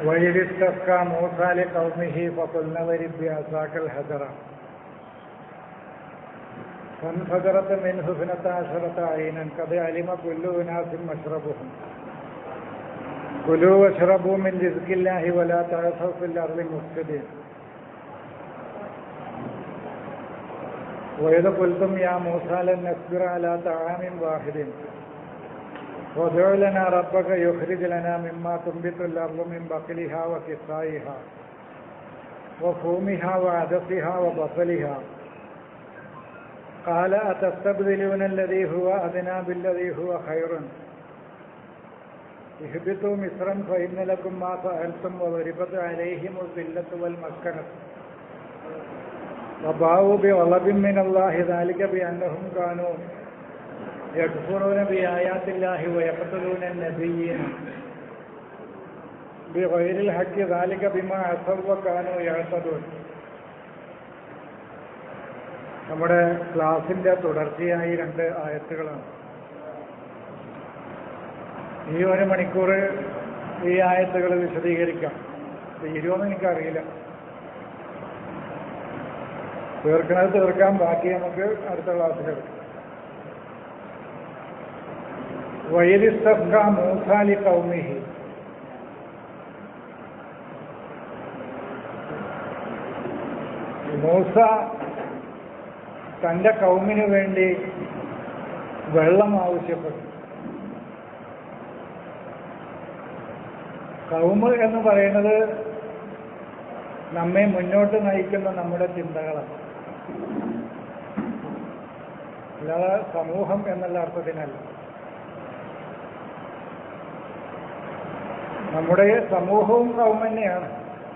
وإذ استسقى موسى لقومه فقلنا اضرب بعصاك الحجر فانفجرت منه اثنتا عشرة عينا قد علم كل أناس مشربهم كلوا واشربوا من رزق الله ولا تعثوا في الأرض مفسدين وإذ قلتم يا موسى لن نصبر على طعام واحد وادع لنا ربك يخرج لنا مما تنبت الأرض من بقلها وكسائها وفومها وعدسها وبصلها قال أتستبدلون الذي هو أدنى بالذي هو خير اهبطوا مصرا فإن لكم ما سألتم وضربت عليهم الذلة والمسكنة وباءوا بغضب من الله ذلك بأنهم كانوا يكفرون بآيات الله ويقتلون النبيين بغير الحق ذلك بما عصوا وكانوا يعتدون നമ്മുടെ ക്ലാസിന്റെ തുടർച്ചയായി രണ്ട് ആയത്തുകളാണ് ഈ ഒരു മണിക്കൂർ ഈ ആയത്തുകൾ വിശദീകരിക്കാം തീരുമെന്ന് എനിക്കറിയില്ല തീർക്കണത് തീർക്കാം ബാക്കി നമുക്ക് അടുത്ത ക്ലാസ്സിലെടുക്കാം വൈരിസ്തഫ്ക മൂസാലി കൗമിഹി മൂസ തന്റെ കൗമിന് വേണ്ടി വെള്ളം ആവശ്യപ്പെട്ടു കൗമ് എന്ന് പറയുന്നത് നമ്മെ മുന്നോട്ട് നയിക്കുന്ന നമ്മുടെ ചിന്തകളാണ് അല്ലാതെ സമൂഹം എന്നുള്ള അർത്ഥത്തിനല്ല നമ്മുടെ സമൂഹവും കൗമ തന്നെയാണ്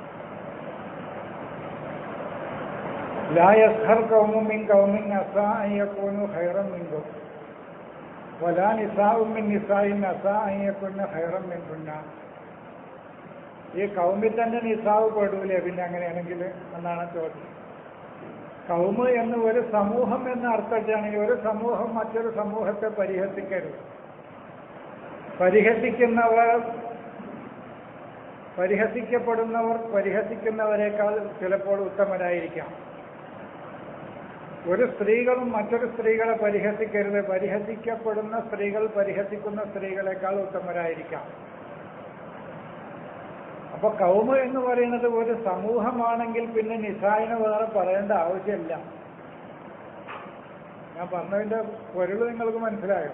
ലാ യസ്ഹർ കൗമും മിൻ കൗമിൻ അസാ അയ്യക്കൂനു ഹൈറം മിൻകും വലാ നിസാവും മിൻ നിസായിൻ അസാ അയ്യക്കുന്ന ഹൈറം മിൻ കുന്ന ഈ കൗമിൽ തന്നെ നിസാവ് പെടൂലേ പിന്നെ അങ്ങനെയാണെങ്കിൽ എന്നാണ് ചോദ്യം കൗമ് എന്ന് ഒരു സമൂഹം എന്ന അർത്ഥത്തിലാണെങ്കിൽ ഒരു സമൂഹം മറ്റൊരു സമൂഹത്തെ പരിഹസിക്കരുത് പരിഹസിക്കുന്നവർ പരിഹസിക്കപ്പെടുന്നവർ പരിഹസിക്കുന്നവരെക്കാൾ ചിലപ്പോൾ ഉത്തമരായിരിക്കാം ഒരു സ്ത്രീകളും മറ്റൊരു സ്ത്രീകളെ പരിഹസിക്കരുത് പരിഹസിക്കപ്പെടുന്ന സ്ത്രീകൾ പരിഹസിക്കുന്ന സ്ത്രീകളെക്കാൾ ഉത്തമരായിരിക്കാം അപ്പൊ കൗമ എന്ന് പറയുന്നത് ഒരു സമൂഹമാണെങ്കിൽ പിന്നെ നിസായിനെ വേറെ പറയേണ്ട ആവശ്യമില്ല ഞാൻ പറഞ്ഞതിന്റെ പൊരുൾ നിങ്ങൾക്ക് മനസ്സിലായോ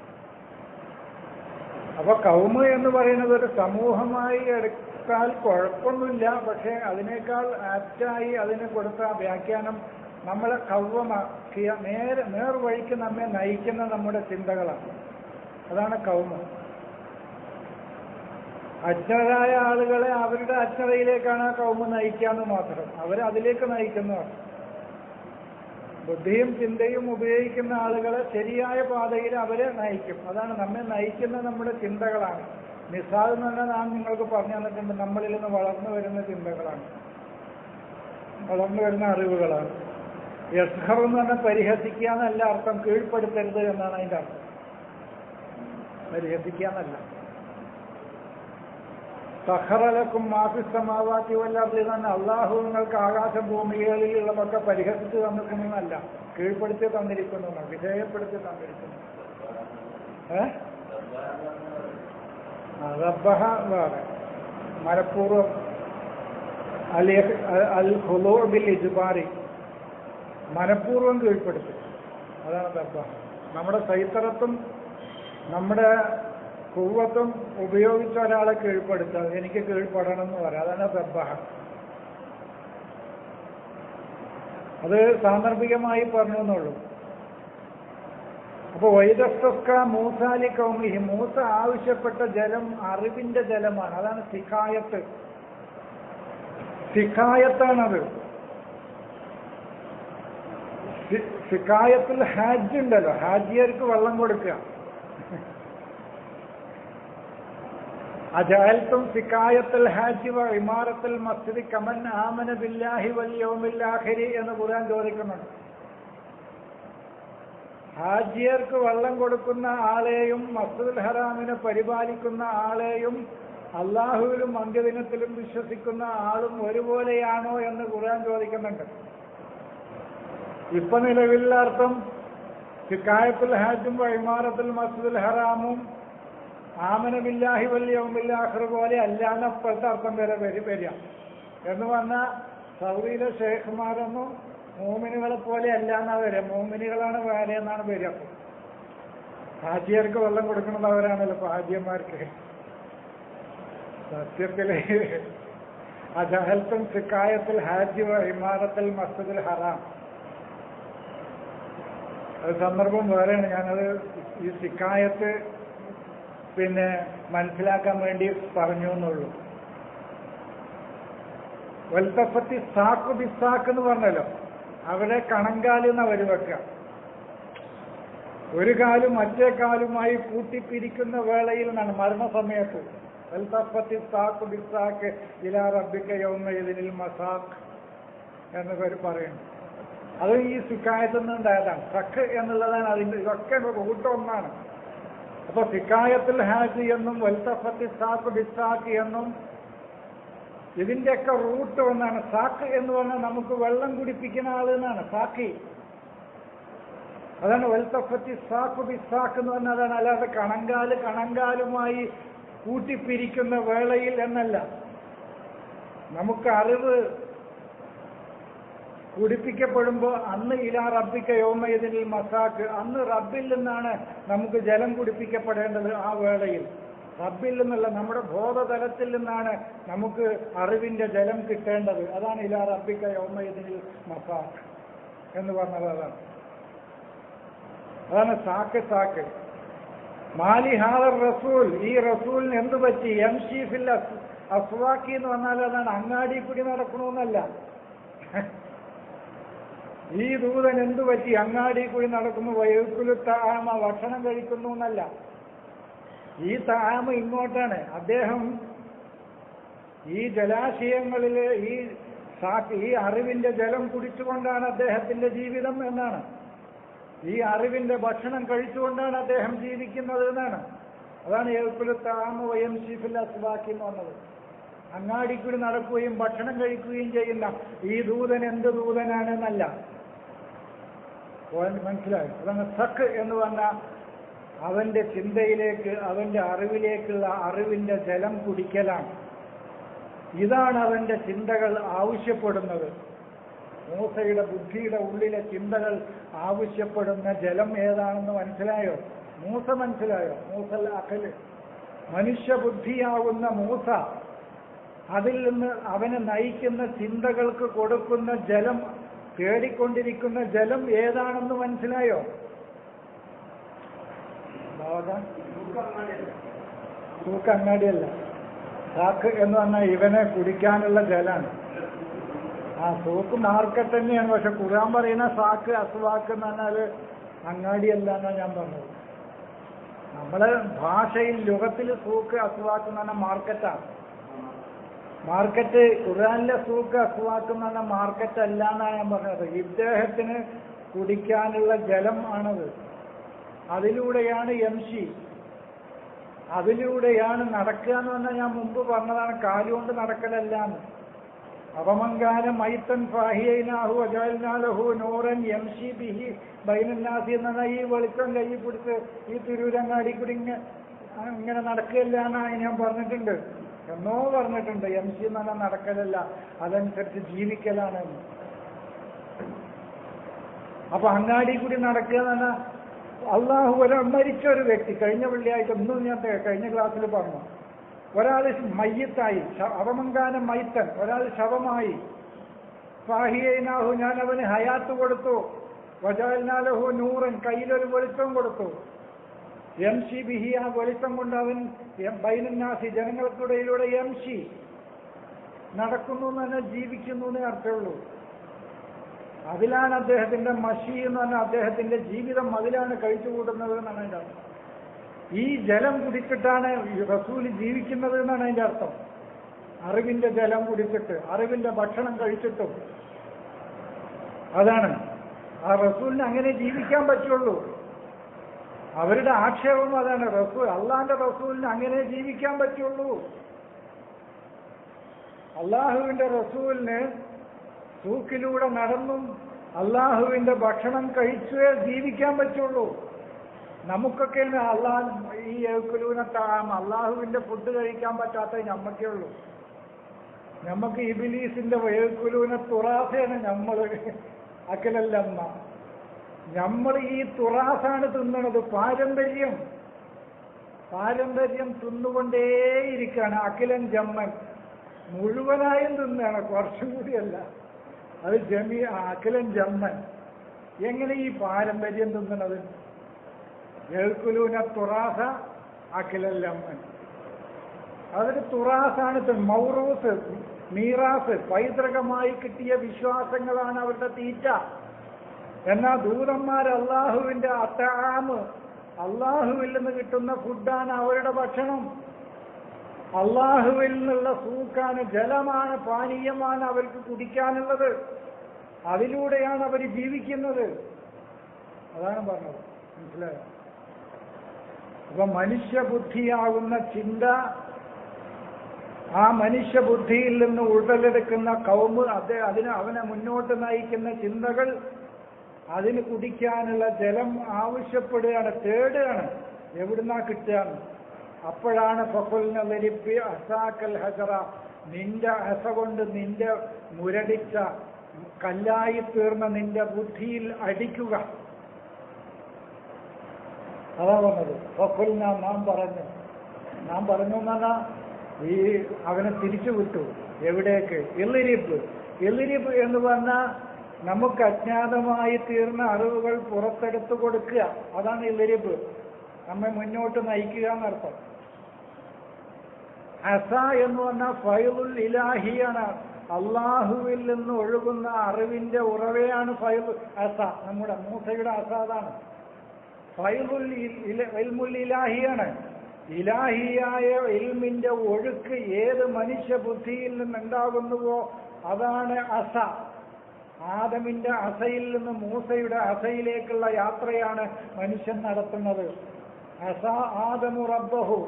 അപ്പൊ കൗമ എന്ന് പറയുന്നത് ഒരു സമൂഹമായി എടുത്താൽ കുഴപ്പമൊന്നുമില്ല പക്ഷെ അതിനേക്കാൾ ആപ്റ്റായി അതിന് കൊടുത്ത വ്യാഖ്യാനം നമ്മളെ കൗവമാക്കിയ നേരെ നേർവഴിക്ക് നമ്മെ നയിക്കുന്ന നമ്മുടെ ചിന്തകളാണ് അതാണ് കൗമ അജ്ഞരായ ആളുകളെ അവരുടെ അജ്ഞതയിലേക്കാണ് ആ കൗമ നയിക്കാന്ന് മാത്രം അവർ അതിലേക്ക് നയിക്കുന്നതാണ് ബുദ്ധിയും ചിന്തയും ഉപയോഗിക്കുന്ന ആളുകളെ ശരിയായ പാതയിൽ അവരെ നയിക്കും അതാണ് നമ്മെ നയിക്കുന്ന നമ്മുടെ ചിന്തകളാണ് നിസാദ് എന്ന് പറഞ്ഞാൽ ഞാൻ നിങ്ങൾക്ക് പറഞ്ഞു തന്നിട്ടുണ്ട് നമ്മളിൽ നിന്ന് വളർന്നു വരുന്ന ചിന്തകളാണ് വളർന്നു വരുന്ന അറിവുകളാണ് യസ്ഹർ എന്ന് പറഞ്ഞാൽ പരിഹസിക്കുക എന്നല്ല അർത്ഥം കീഴ്പ്പെടുത്തരുത് എന്നാണ് അതിന്റെ അർത്ഥം പരിഹസിക്കുക എന്നല്ല സഹറലക്കും മാഫിസമാവാത്തി വല്ലാത്ത തന്നെ അള്ളാഹു നിങ്ങൾക്ക് ആകാശ ഭൂമികളിലുള്ളതൊക്കെ പരിഹസിച്ച് തന്നിരിക്കുന്നതല്ല കീഴ്പ്പെടുത്തി തന്നിരിക്കുന്നു വിധേയപ്പെടുത്തി തന്നിരിക്കുന്നു ഏ റബ്ബഹ വേറെ മനഃപൂർവ്വം അൽ അൽ ഹുലോ ബിൽ ഇജുബാറി മനഃപൂർവ്വം കീഴ്പ്പെടുത്തി അതാണ് റബ്ബഹ നമ്മുടെ സൈത്തറത്തും നമ്മുടെ കുവ്വത്തും ഉപയോഗിച്ച ഒരാളെ കീഴ്പ്പെടുത്തുക എനിക്ക് കീഴ്പ്പെടണം എന്ന് പറയാം അതാണ് ബബ്ബഹ അത് സാന്ദർഭികമായി പറഞ്ഞു എന്നുള്ളൂ അപ്പൊ വൈദസ്തസ്ക മൂസാലി കൗമിഹി മൂസ ആവശ്യപ്പെട്ട ജലം അറിവിന്റെ ജലമാണ് അതാണ് സിഖായത്ത് സിഖായത്താണത് സിഖായത്തിൽ ഹാജ് ഉണ്ടല്ലോ ഹാജിയർക്ക് വെള്ളം കൊടുക്കുക അജാൽത്തും സിക്കായത്തിൽ ഹാജി വ ഇമാറത്തിൽ മസ്ജിദ് കമൻ ആമന ബില്ലാഹി വൽ യൗമിൽ ആഖിരി എന്ന് ഖുർആൻ ചോദിക്കുന്നുണ്ട് ഹാജിയർക്ക് വെള്ളം കൊടുക്കുന്ന ആളെയും മസ്ജിദുൽ ഹറാമിനെ പരിപാലിക്കുന്ന ആളെയും അള്ളാഹുവിലും അന്ത്യദിനത്തിലും വിശ്വസിക്കുന്ന ആളും ഒരുപോലെയാണോ എന്ന് ഖുർആൻ ചോദിക്കുന്നുണ്ട് ഇപ്പൊ നിലവിലുള്ള അർത്ഥം സിക്കായത്തുൽ ഹാജും വൈമാറത്തുൽ മസ്ജിദുൽ ഹറാമും ആമനബില്ലാഹി വല്യവുമില്ലാഹർ പോലെ അല്ലാന്ന് അപ്പോഴത്തെ അർത്ഥം വരെ വരി വരിക എന്ന് പറഞ്ഞാൽ സൗദിയിലെ ഷേഖുമാരൊന്നും മോമിനുകളെ പോലെ അല്ലാന്നാ വരിക മോമിനുകളാണ് വേറെ എന്നാണ് വരിക അപ്പോൾ ഹാജിയർക്ക് വെള്ളം കൊടുക്കുന്നത് അവരാണല്ലോ ഇപ്പൊ ഹാജിയന്മാർക്ക് സത്യത്തില് അജഹൽത്തും സിക്കായത്തിൽ ഹാജി ഇമാറത്തിൽ മസ്ജിദുൽ ഹറാം അത് സന്ദർഭം വേറെയാണ് ഞാനത് ഈ സിക്കായത്ത് പിന്നെ മനസ്സിലാക്കാൻ വേണ്ടി പറഞ്ഞു എന്നുള്ളൂ വൽത്തപ്പത്തി സാക്ക് ബിസാക്ക് എന്ന് പറഞ്ഞല്ലോ അവിടെ കണങ്കാല് എന്ന് അവർ വെക്കുക ഒരു കാലും മറ്റേ കാലുമായി കൂട്ടിപ്പിരിക്കുന്ന വേളയിൽ നിന്നാണ് മരണസമയത്ത് വൽത്തപ്പത്തി സാക്ക് ബിസാക്ക് ഇലാ റബ്ബിക്ക യൗമ ഇതിനിൽ മസാഖ് എന്ന് പേര് പറയുന്നു അത് ഈ സിക്കായത്തിൽ നിന്നുണ്ടായതാണ് സഖ് എന്നുള്ളതാണ് അതിന്റെ ഇതൊക്കെ റൂട്ട് ഒന്നാണ് അപ്പൊ സിക്കായത്തിൽ ഹാജ് എന്നും വൽത്തഫത്തി സാക്ക് ബിസാക്ക് എന്നും ഇതിന്റെയൊക്കെ റൂട്ട് ഒന്നാണ് സാക്ക് എന്ന് പറഞ്ഞാൽ നമുക്ക് വെള്ളം കുടിപ്പിക്കുന്ന ആള് എന്നാണ് സാക്കി അതാണ് വൽത്തഫത്തി സാക്ക് ബിസാക്ക് എന്ന് പറഞ്ഞാൽ അതാണ് അല്ലാതെ കണങ്കാല് കണങ്കാലുമായി കൂട്ടിപ്പിരിക്കുന്ന വേളയിൽ എന്നല്ല നമുക്ക് അറിവ് കുടിപ്പിക്കപ്പെടുമ്പോൾ അന്ന് ഇലാ റബ്ബിക്ക യോമയതിൽ മസാക്ക് അന്ന് റബ്ബിൽ നിന്നാണ് നമുക്ക് ജലം കുടിപ്പിക്കപ്പെടേണ്ടത് ആ വേളയിൽ റബ്ബിൽ നിന്നുള്ള നമ്മുടെ ബോധതലത്തിൽ നിന്നാണ് നമുക്ക് അറിവിന്റെ ജലം കിട്ടേണ്ടത് അതാണ് ഇലാ റബ്ബിക്ക യോമയതിൽ മസാക്ക് എന്ന് പറഞ്ഞത് അതാണ് അതാണ് സാക്ക് സാക്ക് മാലി ഹാദർ റസൂൽ ഈ റസൂലിന് എന്ത് പറ്റി എം ഷീഫിൽ അസ്വാക്കി എന്ന് പറഞ്ഞാൽ അതാണ് അങ്ങാടി കൂടി നടക്കണമെന്നല്ല ഈ ദൂതൻ എന്തു പറ്റി അങ്ങാടി കൂടി നടക്കുന്നു വയക്കുലു താമ ഭക്ഷണം കഴിക്കുന്നു എന്നല്ല ഈ താമ ഇങ്ങോട്ടാണ് അദ്ദേഹം ഈ ജലാശയങ്ങളില് ഈ സാ- ഈ അറിവിന്റെ ജലം കുടിച്ചുകൊണ്ടാണ് അദ്ദേഹത്തിന്റെ ജീവിതം എന്നാണ് ഈ അറിവിന്റെ ഭക്ഷണം കഴിച്ചുകൊണ്ടാണ് അദ്ദേഹം ജീവിക്കുന്നത് എന്നാണ് അതാണ് ഏൽക്കുലു താമ വയം ഷീഫിൽ അസ്വാക്കി എന്ന് പറഞ്ഞത് അങ്ങാടിക്കൂടി നടക്കുകയും ഭക്ഷണം കഴിക്കുകയും ചെയ്യുന്ന ഈ ദൂതൻ എന്ത് ദൂതനാണെന്നല്ല പോയിന്റ് മനസ്സിലായി അതാണ് സഖ് എന്ന് പറഞ്ഞാൽ അവന്റെ ചിന്തയിലേക്ക് അവന്റെ അറിവിലേക്കുള്ള അറിവിന്റെ ജലം കുടിക്കലാണ് ഇതാണ് അവന്റെ ചിന്തകൾ ആവശ്യപ്പെടുന്നത് മൂസയുടെ ബുദ്ധിയുടെ ഉള്ളിലെ ചിന്തകൾ ആവശ്യപ്പെടുന്ന ജലം ഏതാണെന്ന് മനസ്സിലായോ മൂസ മനസ്സിലായോ മൂസൽ അഖല് മനുഷ്യബുദ്ധിയാവുന്ന മൂസ അതിൽ നിന്ന് അവനെ നയിക്കുന്ന ചിന്തകൾക്ക് കൊടുക്കുന്ന ജലം തേടിക്കൊണ്ടിരിക്കുന്ന ജലം ഏതാണെന്ന് മനസ്സിലായോ ബാബാ, തൂക്ക് അങ്ങാടിയല്ല സാക്ക് എന്ന് പറഞ്ഞാൽ ഇവനെ കുടിക്കാനുള്ള ജലാണ് ആ സൂക്ക് മാർക്കറ്റ് തന്നെയാണ് പക്ഷെ ഖുർആൻ പറയുന്ന സാക്ക് അസ്വാക്ക് എന്ന് പറഞ്ഞാല് അങ്ങാടിയല്ല എന്നാണ് ഞാൻ പറഞ്ഞത് നമ്മളെ ഭാഷയിൽ ലുഗത്തിൽ സൂക്ക് അസ്വാക്ക് എന്ന് പറഞ്ഞാൽ മാർക്കറ്റാണ് മാർക്കറ്റ് ഖുർആനിലെ സൂക്ക് അസ്വാക്ക് എന്ന് പറഞ്ഞാൽ മാർക്കറ്റ് അല്ല എന്നാണ് ഞാൻ പറഞ്ഞത് ഇദ്ദേഹത്തിന് കുടിക്കാനുള്ള ജലം ആണത് അതിലൂടെയാണ് എം സി അതിലൂടെയാണ് നടക്കുക എന്ന് പറഞ്ഞാൽ ഞാൻ മുമ്പ് പറഞ്ഞതാണ് കാലുകൊണ്ട് നടക്കലല്ല എന്ന് അവമങ്കാന മൈത്തൻ ഫാഹിയനാഹു അജാലിനാലഹു നൂറൻ എം സി ബിഹി ബൈനന്നാസി എന്ന് പറഞ്ഞാൽ ഈ വെളിച്ചം കൈ പിടിച്ച് ഈ തിരൂരങ്ങാടി കൂടി ഇങ്ങ- ഇങ്ങനെ നടക്കുകയല്ല എന്നാണ് ഞാൻ പറഞ്ഞിട്ടുണ്ട് എന്നോ പറഞ്ഞിട്ടുണ്ട് എം സി എന്ന് പറഞ്ഞാൽ നടക്കലല്ല അതനുസരിച്ച് ജീവിക്കലാണ് എന്ന് അപ്പൊ അങ്ങാടി കൂടി നടക്കുക എന്ന് പറഞ്ഞാൽ അള്ളാഹു ഒരാൾ മരിച്ച ഒരു വ്യക്തി കഴിഞ്ഞ വെള്ളിയാഴ്ച ഇന്നും ഞാൻ തെ- കഴിഞ്ഞ ക്ലാസ്സിൽ പറഞ്ഞു ഒരാൾ മയ്യത്തായി ശ- അവമങ്കാനം മൈത്തൻ ഒരാൾ ശവമായി ഫാഹിയനാഹു ഞാൻ അവന് ഹയാത്ത് കൊടുത്തു വജാലിനാലഹു നൂറൻ കയ്യിലൊരു വെളിച്ചം കൊടുത്തു എം സി ബിഹി ആ വെളിച്ചം കൊണ്ട് അവൻ എം- ബൈനന്നാസി ജനങ്ങൾക്കിടയിലൂടെ എം സി നടക്കുന്നു എന്ന് തന്നെ ജീവിക്കുന്നു എന്നേ അർത്ഥമുള്ളൂ അതിലാണ് അദ്ദേഹത്തിന്റെ മഷി എന്ന് പറഞ്ഞാൽ അദ്ദേഹത്തിന്റെ ജീവിതം അതിലാണ് കഴിച്ചുകൂട്ടുന്നത് എന്നാണ് അതിന്റെ അർത്ഥം ഈ ജലം കുടിച്ചിട്ടാണ് ഈ റസൂല് ജീവിക്കുന്നത് എന്നാണ് അതിന്റെ അർത്ഥം അറിവിന്റെ ജലം കുടിച്ചിട്ട് അറിവിന്റെ ഭക്ഷണം കഴിച്ചിട്ടും അതാണ് ആ റസൂലിന് അങ്ങനെ ജീവിക്കാൻ പറ്റുള്ളൂ അവരുടെ ആക്ഷേപം അതാണ് റസൂൽ അള്ളാന്റെ റസൂലിന് അങ്ങനെ ജീവിക്കാൻ പറ്റുള്ളൂ അള്ളാഹുവിന്റെ റസൂലിന് സൂക്കിലൂടെ നടന്നും അള്ളാഹുവിന്റെ ഭക്ഷണം കഴിച്ചേ ജീവിക്കാൻ പറ്റുള്ളൂ നമുക്കൊക്കെ അള്ളാഹ് ഈ ഏക്കുലൂനെ താം അള്ളാഹുവിന്റെ ഫുഡ് കഴിക്കാൻ പറ്റാത്ത ഞമ്മക്കേ ഉള്ളൂ നമുക്ക് ഇബിലീസിന്റെ ഏക്കുലൂനെ തുറാസയാണ് നമ്മൾ അക്കലല്ലമ്മ നമ്മൾ ഈ തുറാസാണ് തിന്നണത് പാരമ്പര്യം പാരമ്പര്യം തിന്നുകൊണ്ടേയിരിക്കുകയാണ് അഖിലൻ ജമ്മൻ മുഴുവനായും തിന്നാണ് കുറച്ചും കൂടിയല്ല അത് ജമി അഖിലൻ ജമ്മൻ എങ്ങനെ ഈ പാരമ്പര്യം തിന്നണത് ഏൽക്കുലൂന തുറാസ അഖിലൻ ജമ്മൻ അതൊരു തുറാസാണ് ഇത്. മൗറൂസ് മീറാസ് പൈതൃകമായി കിട്ടിയ വിശ്വാസങ്ങളാണ് അവരുടെ തീറ്റ എന്നാൽ ദൂതന്മാർ അള്ളാഹുവിന്റെ അത്താമ് അള്ളാഹുവിൽ നിന്ന് കിട്ടുന്ന ഫുഡാണ് അവരുടെ ഭക്ഷണം അള്ളാഹുവിൽ നിന്നുള്ള സൂക്കാണ് ജലമാണ് പാനീയമാണ് അവർക്ക് കുടിക്കാനുള്ളത് അതിലൂടെയാണ് അവർ ജീവിക്കുന്നത് അതാണ് പറഞ്ഞത് മനസ്സിലായോ അപ്പൊ മനുഷ്യബുദ്ധിയാകുന്ന ചിന്ത ആ മനുഷ്യബുദ്ധിയിൽ നിന്ന് ഉടലെടുക്കുന്ന കൗമ് അത് അതിന് അവനെ മുന്നോട്ട് നയിക്കുന്ന ചിന്തകൾ അതിന് കുടിക്കാനുള്ള ജലം ആവശ്യപ്പെടുകയാണ് തേടുകയാണ് എവിടുന്നാ കിട്ടുകയാണ് അപ്പോഴാണ് ഫക്കുലിനെ ലരിപ്പി അസാക്കൽ ഹസറ നിന്റെ ഹസ കൊണ്ട് നിന്റെ മുരടിച്ച കല്ലായി തീർന്ന നിന്റെ ബുദ്ധിയിൽ അടിക്കുക അതാ പറഞ്ഞത് ഫക്കുലിന നാം പറഞ്ഞു നാം പറഞ്ഞു എന്നാ ഈ അവനെ തിരിച്ചു വിട്ടു എവിടേക്ക് എള്ളിരിപ്പ് എള്ളിരിപ്പ് എന്ന് പറഞ്ഞാൽ നമുക്ക് അജ്ഞാതമായി തീർന്ന അറിവുകൾ പുറത്തെടുത്തു കൊടുക്കുക അതാണ് എള്ളിരിപ്പ് നമ്മെ മുന്നോട്ട് നയിക്കുക എന്നർത്ഥം അസ എന്ന് പറഞ്ഞാൽ ഫൈലുൽ ഇലാഹിയാണ് അള്ളാഹുവിൽ നിന്ന് ഒഴുകുന്ന അറിവിന്റെ ഉറവയാണ് ഫൈൽ അസ നമ്മുടെ മൂസയുടെ അസ അതാണ് ഫൈലുൽ ഇല- ഇൽമുൽ ഇലാഹിയാണ് ഇലാഹിയായ ഇൽമിന്റെ ഒഴുക്ക് ഏത് മനുഷ്യബുദ്ധിയിൽ നിന്നുണ്ടാകുന്നുവോ അതാണ് അസ ആദമിന്റെ അസയിൽ നിന്ന് മൂസയുടെ അസയിലേക്കുള്ള യാത്രയാണ് മനുഷ്യൻ നടത്തുന്നത് അസ ആദമു റബ്ബഹു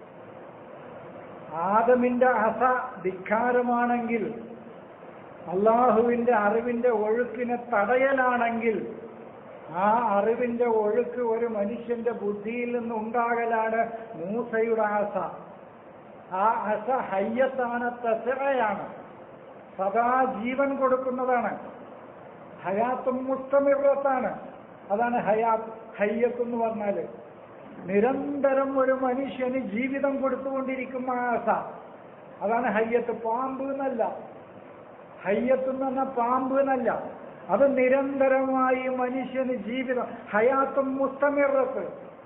ആദമിന്റെ അസ ധിക്കാരമാണെങ്കിൽ അള്ളാഹുവിന്റെ അറിവിന്റെ ഒഴുക്കിനെ തടയലാണെങ്കിൽ ആ അറിവിന്റെ ഒഴുക്ക് ഒരു മനുഷ്യന്റെ ബുദ്ധിയിൽ നിന്ന് ഉണ്ടാകലാണ് മൂസയുടെ ആസ ആ അസ ഹയ്യത്താണ് തസറയാണ് സദാ ജീവൻ കൊടുക്കുന്നതാണ് ഹയാത്തും മുസ്തമിറത്താണ് അതാണ് ഹയാത്ത് ഹയ്യത്ത് എന്ന് പറഞ്ഞാല് നിരന്തരം ഒരു മനുഷ്യന് ജീവിതം കൊടുത്തുകൊണ്ടിരിക്കും ആ ആസ അതാണ് ഹയ്യത്ത് പാമ്പ് എന്നല്ല ഹയ്യത്ത് എന്ന് പറഞ്ഞാൽ പാമ്പ് എന്നല്ല അത് നിരന്തരമായി മനുഷ്യന് ജീവിതം ഹയാത്തും മുസ്തമിറത്ത്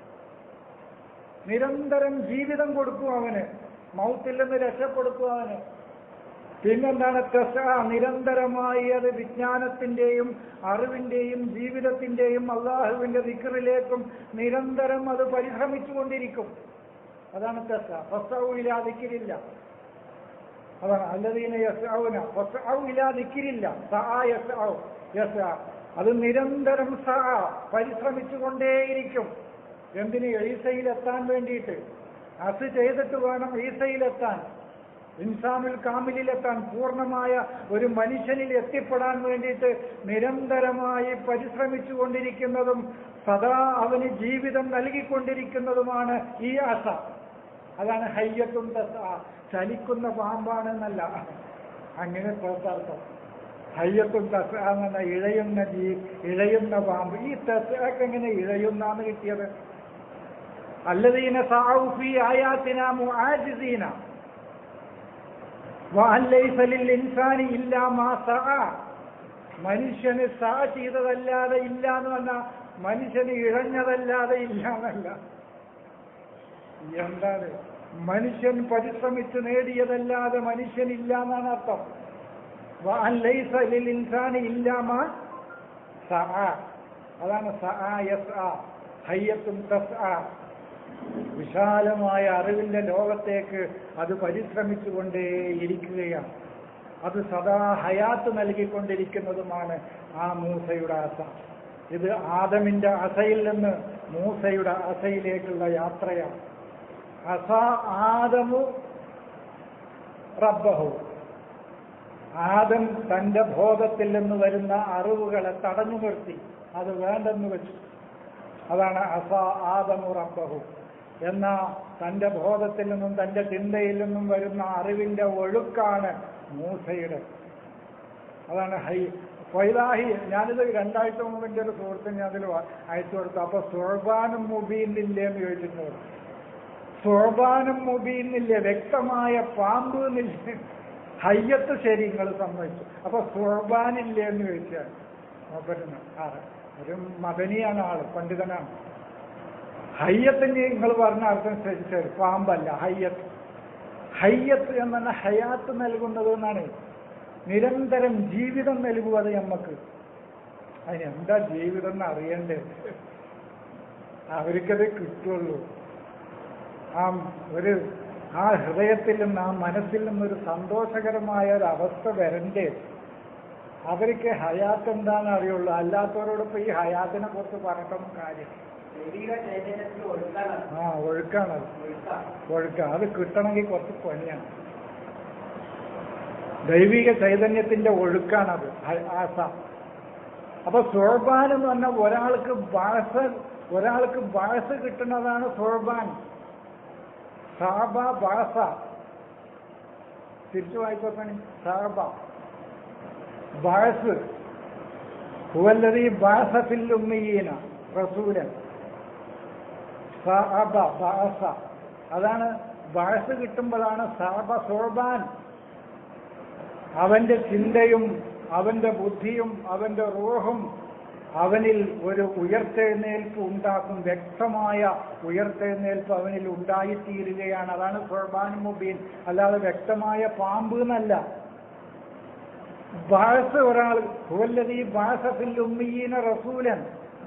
നിരന്തരം ജീവിതം കൊടുക്കും അവന് മൗത്തിൽ നിന്ന് രക്ഷപ്പെടുത്തും അവന് പിന്നെന്താണ് തെസ നിരന്തരമായി അത് വിജ്ഞാനത്തിന്റെയും അറിവിന്റെയും ജീവിതത്തിന്റെയും അള്ളാഹുവിന്റെ ദിക്കറിലേക്കും നിരന്തരം അത് പരിശ്രമിച്ചുകൊണ്ടിരിക്കും അതാണ് തെസ ഫസൗല ദിക്കിരില്ല അതാണ് അല്ലതീന യസൗന ഫസൗ ഇലാ ദിക്കിരില്ല സആ യസൗ യസ അത് നിരന്തരം സ പരിശ്രമിച്ചുകൊണ്ടേയിരിക്കും എന്തിന് ഈസയിലെത്താൻ വേണ്ടിയിട്ട് അത് ചെയ്തിട്ട് വേണം ഈസയിലെത്താൻ ഇൻസാനുൽ കാമിലെത്താൻ പൂർണ്ണമായ ഒരു മനുഷ്യനിൽ എത്തിപ്പെടാൻ വേണ്ടിയിട്ട് നിരന്തരമായി പരിശ്രമിച്ചു കൊണ്ടിരിക്കുന്നതും സദാ അവന് ജീവിതം നൽകിക്കൊണ്ടിരിക്കുന്നതുമാണ് ഈ ആശ അതാണ് ഹയ്യത്തും തസ ചലിക്കുന്ന പാമ്പാണെന്നല്ല അങ്ങനെ അർത്ഥം ഹയ്യത്തും തസ എന്ന ഇഴയുന്ന ജീ ഇഴയുന്ന പാമ്പ് ഈ തസക്ക് എങ്ങനെ ഇഴയുന്നാന്ന് കിട്ടിയത് അല്ലദീന സാവുഫി ആയാത്തിന മുആജിസീന വഅല്ലൈസലിൽ ഇൻസാനി ഇല്ലാ മാ സഅ മനുഷ്യന് സ ചെയ്തതല്ലാതെ ഇല്ല എന്ന് പറഞ്ഞാൽ മനുഷ്യന് ഇഴഞ്ഞതല്ലാതെ ഇല്ല എന്നല്ല എന്താണ് മനുഷ്യൻ പരിശ്രമിച്ച് നേടിയതല്ലാതെ മനുഷ്യനില്ല എന്നാണ് അർത്ഥം വഅല്ലൈസലിൽ ഇൻസാനി ഇല്ലാ മാ സഅ അതാണ് സഅ യസ്അ ഹയ്യത്തും തസ്അ വിശാലമായ അറിവിന്റെ ലോകത്തേക്ക് അത് പരിശ്രമിച്ചുകൊണ്ടേയിരിക്കുകയാണ് അത് സദാ ഹയാത്ത് നൽകിക്കൊണ്ടിരിക്കുന്നതുമാണ് ആ മൂസയുടെ അസ ഇത് ആദമിന്റെ അസയിൽ നിന്ന് മൂസയുടെ അസയിലേക്കുള്ള യാത്രയാണ് അസ ആദമു റബ്ബഹു ആദം തന്റെ ബോധത്തിൽ നിന്ന് വരുന്ന അറിവുകളെ തടഞ്ഞു നിർത്തി അത് വേണ്ടെന്ന് വെച്ചു അതാണ് അസ ആദമു റബ്ബഹു എന്ന തന്റെ ബോധത്തിൽ നിന്നും തന്റെ ചിന്തയിൽ നിന്നും വരുന്ന അറിവിന്റെ ഒഴുക്കാണ് മൂസയുടെ അതാണ് ഹൈ ഫൈലാഹി ഞാനിത് രണ്ടാഴ്ച മുമ്പ് എൻ്റെ ഒരു സുഹൃത്തിന് അതിൽ അയച്ചു കൊടുത്തു അപ്പൊ സുർബാനും മുബീനില്ലേ എന്ന് ചോദിച്ചിട്ടുണ്ട് സുർബാനും മുബീനില്ലേ വ്യക്തമായ പാമ്പ് എന്നില്ലേ ഹയ്യത്ത് ശരി നിങ്ങൾ സമ്മതിച്ചു അപ്പൊ സുർബാനില്ലേ എന്ന് ചോദിച്ചാൽ മൂപ്പരുന്ന് ആ ഒരു മദനിയാണ് ആള് പണ്ഡിതനാണ് ഹയ്യത്തിന് നിങ്ങൾ പറഞ്ഞ അർത്ഥം ശരി പാമ്പല്ല ഹയ്യത്ത് ഹയ്യത്ത് എന്ന് പറഞ്ഞാൽ ഹയാത്ത് നൽകുന്നത് എന്നാണ് നിരന്തരം ജീവിതം നൽകുക അത് നമുക്ക് അതിനെന്താ ജീവിതം എന്ന് അറിയണ്ടേ അവർക്കത് കിട്ടുള്ളൂ ആ ഒരു ആ ഹൃദയത്തിൽ നിന്ന് ആ മനസ്സിൽ നിന്നൊരു സന്തോഷകരമായ ഒരു അവസ്ഥ വരണ്ടേ അവർക്ക് ഹയാത്ത് എന്താണെന്ന് അറിയുള്ളൂ അല്ലാത്തവരോടൊപ്പം ഈ ഹയാത്തിനെ കുറിച്ച് പറഞ്ഞിട്ടൊന്നും കാര്യം ദൈവിക ചൈതന്യത്തിൽ ഒഴുക്കാണ് ആ ഒഴുക്കാണത് ഒഴുക്കാണ് ഒഴുക്ക അത് കിട്ടണമെങ്കിൽ കുറച്ച് പണിയാണ് ദൈവിക ചൈതന്യത്തിന്റെ ഒഴുക്കാണത് ആ- ആസ അപ്പൊ സോർബാൻ എന്ന് പറഞ്ഞാൽ ഒരാൾക്ക് ബാസ ഒരാൾക്ക് ബാസ കിട്ടുന്നതാണ് സോർബാൻ സാബ ബാസ തിരിച്ചു വായിക്കോക്കണി സാബ ബാസ് ഹുവല്ലതി ബാസ ഫിൽ ഉമ്മീന റസൂലൻ സാബ ബാസ അതാണ് ബാസ് കിട്ടുമ്പോഴാണ് സാബ സോർബാൻ അവന്റെ ചിന്തയും അവന്റെ ബുദ്ധിയും അവന്റെ റൂഹും അവനിൽ ഒരു ഉയർത്തെഴുന്നേൽപ്പ് ഉണ്ടാക്കും വ്യക്തമായ ഉയർത്തെഴുന്നേൽപ്പ് അവനിൽ ഉണ്ടായിത്തീരുകയാണ് അതാണ് ഖുർബാൻ മുബീൻ അല്ലാതെ വ്യക്തമായ പാമ്പ് എന്നല്ല ബാസ് ഒരാൾ ഹുവല്ലതി ബാസഫിൽ ഉമ്മീന റസൂലൻ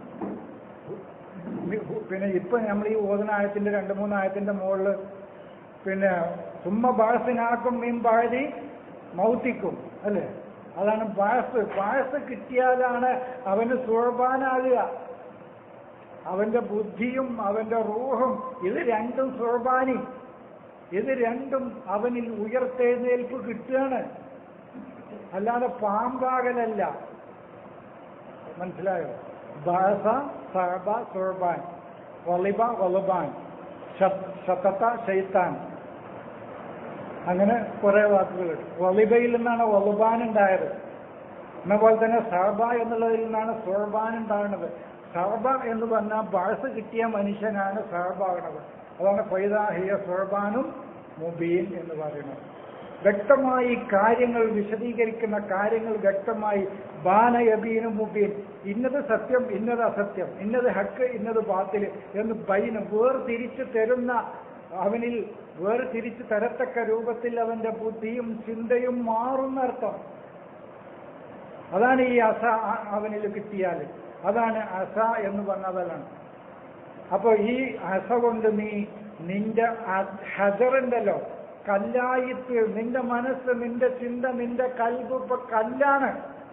പിന്നെ ഇപ്പൊ നമ്മൾ ഈ ഓതനായത്തിന്റെ രണ്ട് മൂന്നായത്തിന്റെ മുകളിൽ പിന്നെ സുമ്മ ബാസിനാക്കും മീൻ പാഴി മൗത്തിക്കും അല്ലേ അതാണ് ബാസ് ബാസ് കിട്ടിയാലാണ് അവന് സുർബാനാകുക അവന്റെ ബുദ്ധിയും അവന്റെ റൂഹും ഇത് രണ്ടും സുർബാനി ഇത് രണ്ടും അവനിൽ ഉയർത്തെഴുന്നേൽപ്പ് കിട്ടുകയാണ് അല്ലാതെ പാമ്പാകലല്ല മനസ്സിലായോ ബാസ സഹബ സുർബാൻ വളിബ വലുബാൻ ശതത്ത ഷെയ്ത്താൻ അങ്ങനെ കുറെ വാക്കുകളുണ്ട് വളിബയിൽ നിന്നാണ് വലുബാൻ ഉണ്ടായത് എന്ന പോലെ തന്നെ സഹബ എന്നുള്ളതിൽ നിന്നാണ് സുർബാൻ ഉണ്ടാകുന്നത് സഹബ എന്ന് പറഞ്ഞാൽ ബാസ് കിട്ടിയ മനുഷ്യനാണ് സഹബാകുന്നത് അതാണ് ഫൈദാഹിയ സുർബാനും മുബീൻ എന്ന് പറയുന്നത് വ്യക്തമായി കാര്യങ്ങൾ വിശദീകരിക്കുന്ന കാര്യങ്ങൾ വ്യക്തമായി ബാനയബീനും മുബീൻ ഇന്നത് സത്യം ഇന്നത് അസത്യം ഇന്നത് ഹക്ക് ഇന്നത് ബാത്തില് എന്ന് ബൈന് വേർതിരിച്ച് തരുന്ന അവനിൽ വേർതിരിച്ച് തരത്തക്ക രൂപത്തിൽ അവന്റെ ബുദ്ധിയും ചിന്തയും മാറുന്നർത്ഥം അതാണ് ഈ അസ അ- അവനിൽ കിട്ടിയാൽ അതാണ് അസ എന്ന് പറഞ്ഞതാണ് അപ്പൊ ഈ അസ കൊണ്ട് നീ നിന്റെ ഹജറുണ്ടല്ലോ കല്ലായിത്ത് നിന്റെ മനസ്സ് നിന്റെ ചിന്ത നിന്റെ കൽബ് ഇപ്പൊ കല്ലാണ്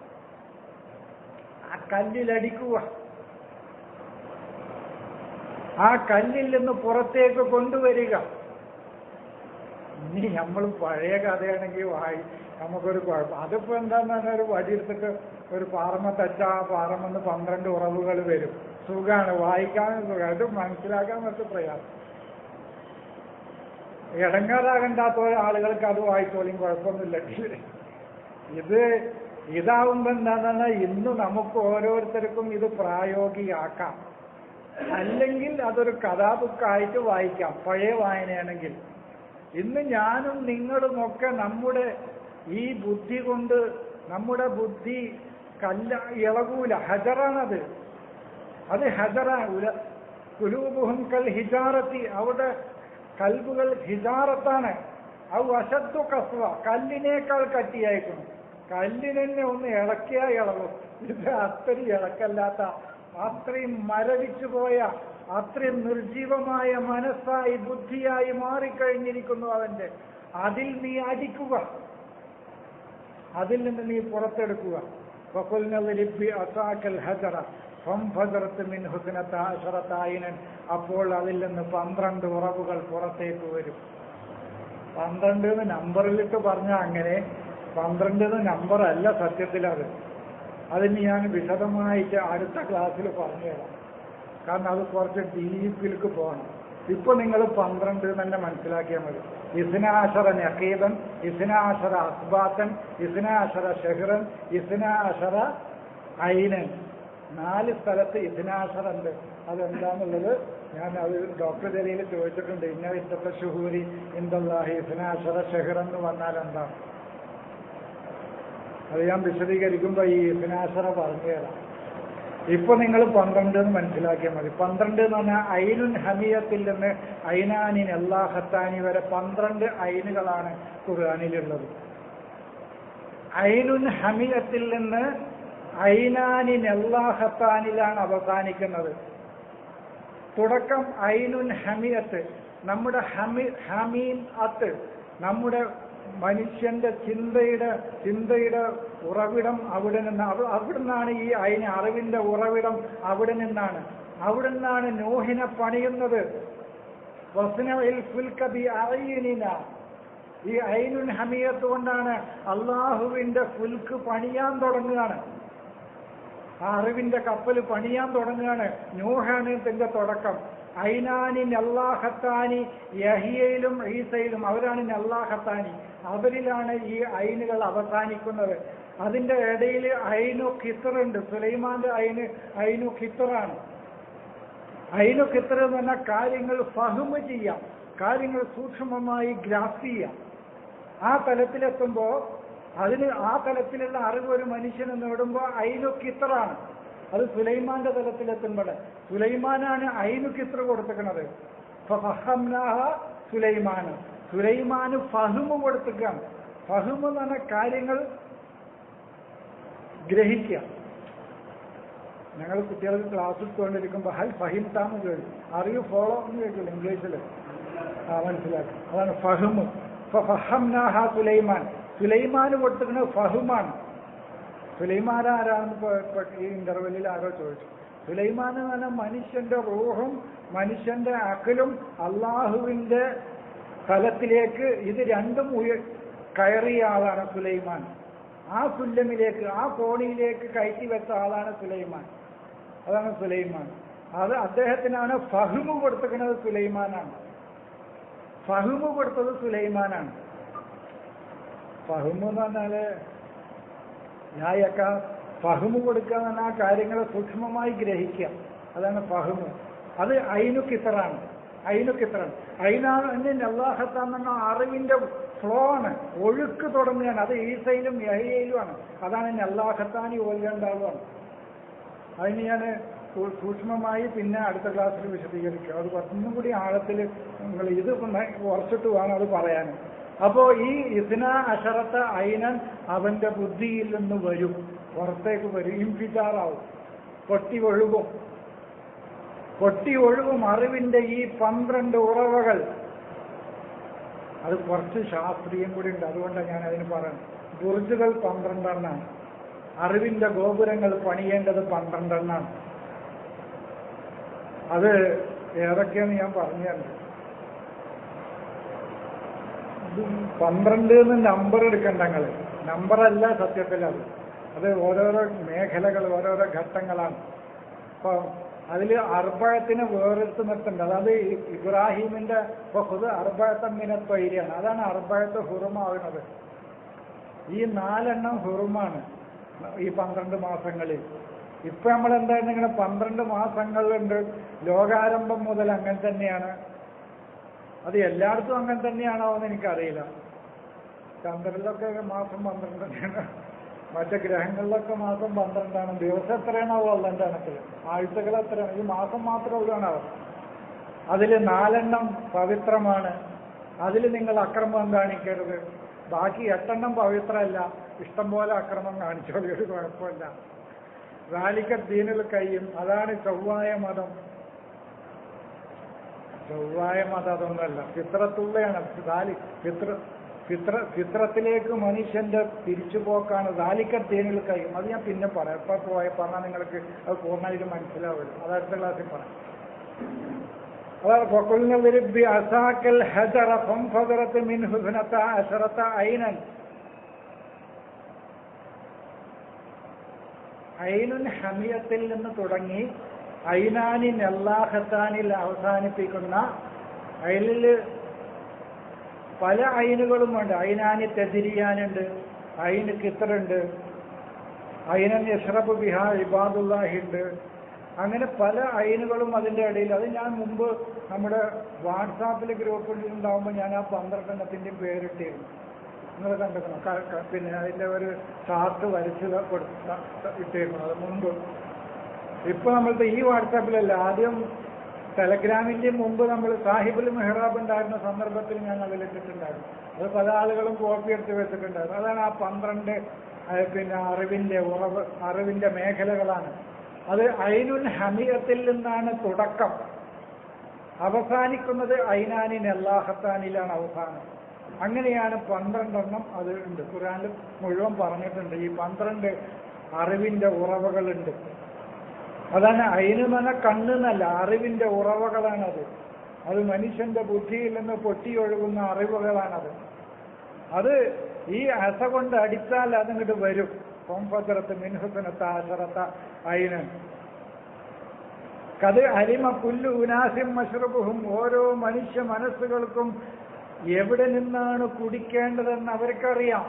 ആ കല്ലിലടിക്കുക ആ കല്ലിൽ നിന്ന് പുറത്തേക്ക് കൊണ്ടുവരിക ഇനി നമ്മൾ പഴയ കഥയാണെങ്കിൽ വായി നമുക്കൊരു കുഴപ്പം അതിപ്പോ എന്താന്ന് പറഞ്ഞാൽ ഒരു വടിയെടുത്തിട്ട് ഒരു പാറമ തച്ചാ ആ പാറമെന്ന് പന്ത്രണ്ട് ഉറവുകൾ വരും സുഖാണ് വായിക്കാനും സുഖം അത് മനസ്സിലാക്കാൻ കുറച്ച് പ്രയാസം ഇടങ്ങാറാകണ്ടാത്ത ആളുകൾക്ക് അത് വായിച്ചോളിയും കുഴപ്പമൊന്നുമില്ല ഇത് ഇതാവുമ്പോ എന്താന്ന് പറഞ്ഞാൽ ഇന്ന് നമുക്ക് ഓരോരുത്തർക്കും ഇത് പ്രായോഗികമാക്കാം അല്ലെങ്കിൽ അതൊരു കഥാബുക്കായിട്ട് വായിക്കാം പഴയ വായനയാണെങ്കിൽ ഇന്ന് ഞാനും നിങ്ങളും ഒക്കെ നമ്മുടെ ഈ ബുദ്ധി കൊണ്ട് നമ്മുടെ ബുദ്ധി കല്ല ഇളകൂല ഹജറാണത് അത് ഹജറ ഉല കുലൂബുഹും കൽ ഹിജാറത്തി അവിടെ കൽബുകൾ ഹിജാറത്താണ് അത് അശദ്ദു കസ്വ കല്ലിനേക്കാൾ കട്ടിയായിക്കണം കല്ലിനെ ഒന്ന് ഇളക്കിയാ ഇളകും ഇത് അത്രയും ഇളക്കല്ലാത്ത അത്രയും മരവിച്ചു പോയ അത്രയും നിർജീവമായ മനസ്സായി ബുദ്ധിയായി മാറിക്കഴിഞ്ഞിരിക്കുന്നു അവന്റെ അതിൽ നീ അടിക്കുക അതിൽ നിന്ന് നീ പുറത്തെടുക്കുക വഖുൽനളിബി അസാക്കൽ ഹജറ ഫംഫജറത്ത് മിൻ ഹുസ്നത അശറത്തായിനൻ അപ്പോൾ അതിൽ നിന്ന് പന്ത്രണ്ട് ഉറവുകൾ പുറത്തേക്ക് വരും പന്ത്രണ്ട് എന്ന് നമ്പറിലിട്ട് പറഞ്ഞ അങ്ങനെ പന്ത്രണ്ട് നമ്പർ അല്ല സത്യത്തിൽ അത് അതിന് ഞാൻ വിശദമായിട്ട് അടുത്ത ക്ലാസ്സിൽ പറഞ്ഞുതരാം കാരണം അത് കുറച്ച് ഡീപ്പിലേക്ക് പോകണം ഇപ്പൊ നിങ്ങൾ പന്ത്രണ്ട് തന്നെ മനസ്സിലാക്കിയാൽ മതി ഇസ്നാശറ നഖീബൻ ഇസ്നാശറ അസ്ബാത്തൻ ഇസ്നാശറ ഷെഹ്റൻ ഇസ്നാശറ ഐനൻ നാല് സ്ഥലത്ത് ഇസ്നാശറ ഉണ്ട് അതെന്താന്നുള്ളത് ഞാൻ അത് ഡോക്ടർ ജലയിൽ ചോദിച്ചിട്ടുണ്ട് ഇന്ന ഇഷ്ടത്തെ ഷുഹൂരി ഇന്ദല്ലാഹി ഇസ്നാശറ ഷെഹ്റൻ എന്ന് പറഞ്ഞാൽ എന്താണ് അത് ഞാൻ വിശദീകരിക്കുമ്പോൾ ഈ ഇസ്നാശറ പറഞ്ഞു തരാം ഇപ്പൊ നിങ്ങൾ പന്ത്രണ്ട് എന്ന് മനസ്സിലാക്കിയാൽ മതി പന്ത്രണ്ട് എന്ന് പറഞ്ഞാൽ ഐനുൻ ഹമിയത്തിൽ നിന്ന് ഐനാനിൻ അള്ളാഹത്താനി വരെ പന്ത്രണ്ട് ഐനുകളാണ് ഖുർആാനിലുള്ളത് ഐനുൻ ഹമിയത്തിൽ നിന്ന് ഐനാനിൻ അള്ളാഹത്താനിലാണ് അവസാനിക്കുന്നത് തുടക്കം ഐനുൻ ഹമിയത്ത് നമ്മുടെ ഹമി ഹമീൻ അത്ത് നമ്മുടെ മനുഷ്യന്റെ ചിന്തയുടെ ചിന്തയുടെ ഉറവിടം അവിടെ നിന്ന് അവ- അവിടെ നിന്നാണ് ഈ അയിന് അറിവിന്റെ ഉറവിടം അവിടെ നിന്നാണ് അവിടെ നിന്നാണ് നോഹിനെ പണിയുന്നത് വസ്നയിൽ ഫുൽക്കബി അറയിനിന ഈ ഐനുൻ ഹമിയത്ത് കൊണ്ടാണ് അള്ളാഹുവിന്റെ ഫുൽക്ക് പണിയാൻ തുടങ്ങുകയാണ് ആ അറിവിന്റെ കപ്പൽ പണിയാൻ തുടങ്ങുകയാണ് നൂഹാണ് ഇതിന്റെ തുടക്കം ഐനാനി നല്ലാഹത്താനി യഹിയയിലും ഈസയിലും അവരാണ് നല്ലാഹത്താനി അവരിലാണ് ഈ ഐനുകൾ അവസാനിക്കുന്നത് അതിന്റെ ഇടയിൽ ഐനു ഖിത്തറുണ്ട് സുലൈമാന്റെ ഐന് ഐനു ഖിത്തറാണ് ഐനു ഖിത്തർ എന്ന് പറഞ്ഞാൽ കാര്യങ്ങൾ ഫഹ്മ് ചെയ്യാം കാര്യങ്ങൾ സൂക്ഷ്മമായി ഗ്രാസ് ചെയ്യാം ആ തലത്തിലെത്തുമ്പോ അതിന് ആ തലത്തിലുള്ള അറിവ് ഒരു മനുഷ്യന് നേടുമ്പോൾ ഐനു കിത്തറാണ് അത് സുലൈമാന്റെ തലത്തിലെത്തുമ്പോൾ സുലൈമാനാണ് ഐനു കിത്ര കൊടുത്തിക്കുന്നത് ഫഹംനാഹ സുലൈമാന് സുലൈമാന് ഫഹ്മ് കൊടുത്തിക്കാണ് ഫഹ്മ് എന്ന് പറഞ്ഞ കാര്യങ്ങൾ ഗ്രഹിക്കുക ഞങ്ങൾ കുട്ടികൾക്ക് ക്ലാസ് എടുത്തുകൊണ്ടിരിക്കുമ്പോൾ ഹൽ ഫഹിം താന്ന് ചോദിക്കും അറിയൂ ഫോളോ എന്ന് ചോദിക്കില്ല ഇംഗ്ലീഷിൽ ആ മനസ്സിലാക്കി അതാണ് ഫഹ്മ് ഫഹംനാഹ സുലൈമാൻ സുലൈമാന് കൊടുത്തിരിക്കുന്നത് ഫഹുമാണ് സുലൈമാൻ ആരാണെന്ന് ഇപ്പൊ ഇപ്പൊ ഈ ഇന്റർവെല്ലിൽ ആരോ ചോദിച്ചു സുലൈമാൻ എന്ന് പറഞ്ഞാൽ മനുഷ്യന്റെ റൂഹും മനുഷ്യന്റെ അഖിലും അള്ളാഹുവിന്റെ തലത്തിലേക്ക് ഇത് രണ്ടും ഉയ കയറിയ ആളാണ് സുലൈമാൻ ആ സുല്ലമിലേക്ക് ആ കോണിയിലേക്ക് കയറ്റി വെച്ച ആളാണ് സുലൈമാൻ അതാണ് സുലൈമാൻ അത് അദ്ദേഹത്തിനാണ് ഫഹ്മ് കൊടുത്തിരിക്കുന്നത് സുലൈമാനാണ് ഫഹ്മ് കൊടുത്തത് സുലൈമാനാണ് ഫഹ്മ് എന്ന് പറഞ്ഞാല് ഞായൊക്കെ ഫഹ്മ് കൊടുക്കുക എന്ന് പറഞ്ഞാൽ ആ കാര്യങ്ങളെ സൂക്ഷ്മമായി ഗ്രഹിക്കുക അതാണ് ഫഹ്മ് അത് ഐനു കിത്തറാണ് ഐനു കിത്തറാണ് ഐനാണ് അള്ളാഹത്താന്ന് പറഞ്ഞ അറിവിന്റെ ഫ്ലോ ആണ് ഒഴുക്ക് തുടങ്ങുകയാണ് അത് ഈസയിലും യഹയിലുമാണ് അതാണ് അള്ളാഹത്താനി ഓൽകണ്ടാവുകയാണ് അതിന് ഞാൻ സൂ- സൂക്ഷ്മമായി പിന്നെ അടുത്ത ക്ലാസ്സിൽ വിശദീകരിക്കും അത് കുറച്ചും കൂടി ആഴത്തിൽ നിങ്ങൾ ഇത് ഒന്ന് ഉറച്ചിട്ട് വേണം അത് പറയാൻ അപ്പോ ഈ ഇസ്ന അഷറത്ത ഐനൻ അവന്റെ ബുദ്ധിയിൽ നിന്ന് വരും പുറത്തേക്ക് വരും ഇംഫിജാറാവും പൊട്ടി ഒഴുകും പൊട്ടി ഒഴുകും അറിവിന്റെ ഈ പന്ത്രണ്ട് ഉറവകൾ അത് കുറച്ച് ശാസ്ത്രീയം കൂടി ഉണ്ട് അതുകൊണ്ടാണ് ഞാൻ അതിന് പറയുന്നത് ബുർജുകൾ പന്ത്രണ്ടെണ്ണാണ് അറിവിന്റെ ഗോപുരങ്ങൾ പണിയേണ്ടത് പന്ത്രണ്ടെണ്ണാണ് അത് ഏതൊക്കെയാന്ന് ഞാൻ പറഞ്ഞു തരുന്നത് ഇത് പന്ത്രണ്ട് എന്ന് നമ്പർ എടുക്കണ്ട നിങ്ങൾ നമ്പറല്ല സത്യത്തിൽ അത് അത് ഓരോരോ മേഖലകൾ ഓരോരോ ഘട്ടങ്ങളാണ് അപ്പൊ അതിൽ അർബഴത്തിന് വേറെടുത്ത് നിർത്തുന്നുണ്ട് അതായത് ഈ ഇബ്രാഹിമിന്റെ ബഹുദ് അർബഴത്തമ്മിനെ ത്വൈരിയാണ് അതാണ് അർബഴത്ത് ഹുറുമാവുന്നത് ഈ നാലെണ്ണം ഹുറുമാണ് ഈ പന്ത്രണ്ട് മാസങ്ങളിൽ ഇപ്പൊ നമ്മൾ എന്തായാലും ഇങ്ങനെ പന്ത്രണ്ട് മാസങ്ങളുണ്ട് ലോകാരംഭം മുതൽ അങ്ങനെ തന്നെയാണ് അത് എല്ലായിടത്തും അങ്ങനെ തന്നെയാണോ എന്ന് എനിക്കറിയില്ല ചന്ദ്രനിലൊക്കെ മാസം പന്ത്രണ്ട് തന്നെയാണ് മറ്റു ഗ്രഹങ്ങളിലൊക്കെ മാസം പന്ത്രണ്ടാണ് ദിവസം എത്രയാണോ ഉള്ളതിൻ്റെ കണക്കിൽ ആഴ്ചകൾ എത്രയാണ് ഈ മാസം മാത്രമേ ഉള്ളതാണോ അതിൽ നാലെണ്ണം പവിത്രമാണ് അതിൽ നിങ്ങൾ അക്രമം കാണിക്കരുത് ബാക്കി എട്ടെണ്ണം പവിത്രമല്ല ഇഷ്ടം പോലെ അക്രമം കാണിച്ചോളി ഒരു കുഴപ്പമില്ല റാലിക്ക ദീനിൽ കഴിയും അതാണ് ചൊവ്വായ മതം ചൊവ്വായ മതം അതൊന്നല്ല ഫിത്രത്തുള്ളയാണ് ദാലി ഫിത്ര ഫിത്ര ഫിത്രത്തിലേക്ക് മനുഷ്യന്റെ തിരിച്ചുപോക്കാണ് ദാലിക്ക ദീനിൽ കഴിയും അത് ഞാൻ പിന്നെ പറയാം ഇപ്പൊ പോയ പറഞ്ഞാൽ നിങ്ങൾക്ക് അത് പൂർണ്ണമായിട്ട് മനസ്സിലാവില്ല അത് അടുത്ത ക്ലാസ്സിൽ പറയാം അതാണ് فقلنا اضرب بعصاك الحجر فانفجرت منه اثنتا عشرة عينا ഐനുൻ ഹമിയത്തിൽ നിന്ന് തുടങ്ങി ഐനാനി നെല്ലാഹത്താനിൽ അവസാനിപ്പിക്കുന്ന അയിലിൽ പല ഐനുകളുമുണ്ട് ഐനാനി തെതിരിയാനുണ്ട് ഐന് കിത്തറുണ്ട് ഐനൻ യഷ്റബ് ബിഹ ഇബാദുല്ലാഹി ഉണ്ട് അങ്ങനെ പല ഐനുകളും അതിൻ്റെ ഇടയിൽ അത് ഞാൻ മുമ്പ് നമ്മുടെ വാട്സാപ്പിൽ ഗ്രൂപ്പിൽ ഉണ്ടാകുമ്പോൾ ഞാൻ ആ പന്ത്രണ്ടെണ്ണത്തിൻ്റെയും പേരിട്ടിരുന്നു നിങ്ങൾ കണ്ടിരുന്നു ക- ക- പിന്നെ അതിൻ്റെ ഒരു ചാർട്ട് വരച്ച് കൊടുത്ത ഇട്ടിരുന്നു അത് മുമ്പ് ഇപ്പൊ നമ്മളുടെ ഈ വാട്സാപ്പിലല്ല ആദ്യം ടെലഗ്രാമിന്റെ മുമ്പ് നമ്മൾ സാഹിബുൽ മെഹ്റാബ് ഉണ്ടായിരുന്ന സന്ദർഭത്തിൽ ഞാൻ അതിലിട്ടിട്ടുണ്ടായിരുന്നു അത് പല ആളുകളും കോപ്പി എടുത്ത് വെച്ചിട്ടുണ്ടായിരുന്നു അതാണ് ആ പന്ത്രണ്ട് ആ, പിന്നെ അറിവിന്റെ ഉറവ് അറിവിന്റെ മേഖലകളാണ് അത് ഐനുൽ ഹമിയത്തിൽ നിന്നാണ് തുടക്കം അവസാനിക്കുന്നത് ഐനാനിൻ അല്ലാഹത്താനിലാണ് അവസാനം അങ്ങനെയാണ് പന്ത്രണ്ടെണ്ണം അത് ഉണ്ട് ഖുറാനിൽ മുഴുവൻ പറഞ്ഞിട്ടുണ്ട് ഈ പന്ത്രണ്ട് അറിവിന്റെ ഉറവകളുണ്ട് അതാണ് അയിനുമന കണ്ണെന്നല്ല അറിവിന്റെ ഉറവകളാണത് അത് മനുഷ്യന്റെ ബുദ്ധിയിൽ നിന്ന് പൊട്ടിയൊഴുകുന്ന അറിവുകളാണത് അത് ഈ അസ കൊണ്ട് അടിച്ചാൽ അതിങ്ങോട്ട് വരും കൊമ്പത്തിറത്ത് മിൻഹുസനത്ത അസറത്ത അയിന് കത് അരിമ പുല്ലു ഉനാസിം മഷ്റബുഹും ഓരോ മനുഷ്യ മനസ്സുകൾക്കും എവിടെ നിന്നാണ് കുടിക്കേണ്ടതെന്ന് അവർക്കറിയാം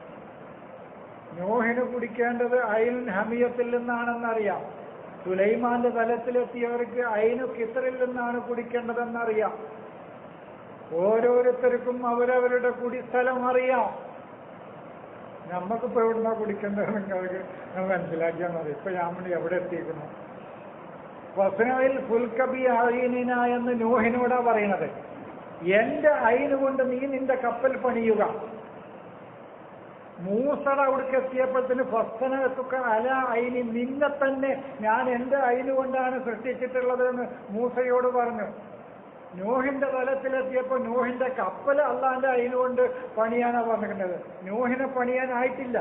നോഹിന് കുടിക്കേണ്ടത് അയിൻ ഹമിയത്തിൽ നിന്നാണെന്നറിയാം സുലൈമാന്റെ തലത്തിലെത്തിയവർക്ക് അയിനു കിത്തറിൽ നിന്നാണ് കുടിക്കേണ്ടതെന്നറിയാം ഓരോരുത്തർക്കും അവരവരുടെ കുടിസ്ഥലം അറിയാം നമുക്കിപ്പോ എവിടുന്നാ കുടിക്കേണ്ടത് നിങ്ങൾക്ക് നമ്മൾ മനസ്സിലാക്കിയാൽ മതി ഇപ്പൊ ഞാൻ എവിടെ എത്തിക്കുന്നു വസനയിൽ ഫുൽക്കബി അയിനിന എന്ന് നൂഹിനോടാ പറയുന്നത് എന്റെ അയിന് കൊണ്ട് നീ നിന്റെ കപ്പൽ പണിയുക മൂസട അവിടേക്ക് എത്തിയപ്പോഴത്തിന് ഫസ്തനത്തൊക്കെ അല അയിനി നിന്നെ തന്നെ ഞാൻ എന്റെ അയിന് കൊണ്ടാണ് സൃഷ്ടിച്ചിട്ടുള്ളത് എന്ന് മൂസയോട് പറഞ്ഞു നോഹിന്റെ തലത്തിലെത്തിയപ്പോ നോഹിന്റെ കപ്പൽ അള്ളാന്റെ അയിന് കൊണ്ട് പണിയാനാ പറഞ്ഞിട്ടുള്ളത് നോഹിനെ പണിയാനായിട്ടില്ല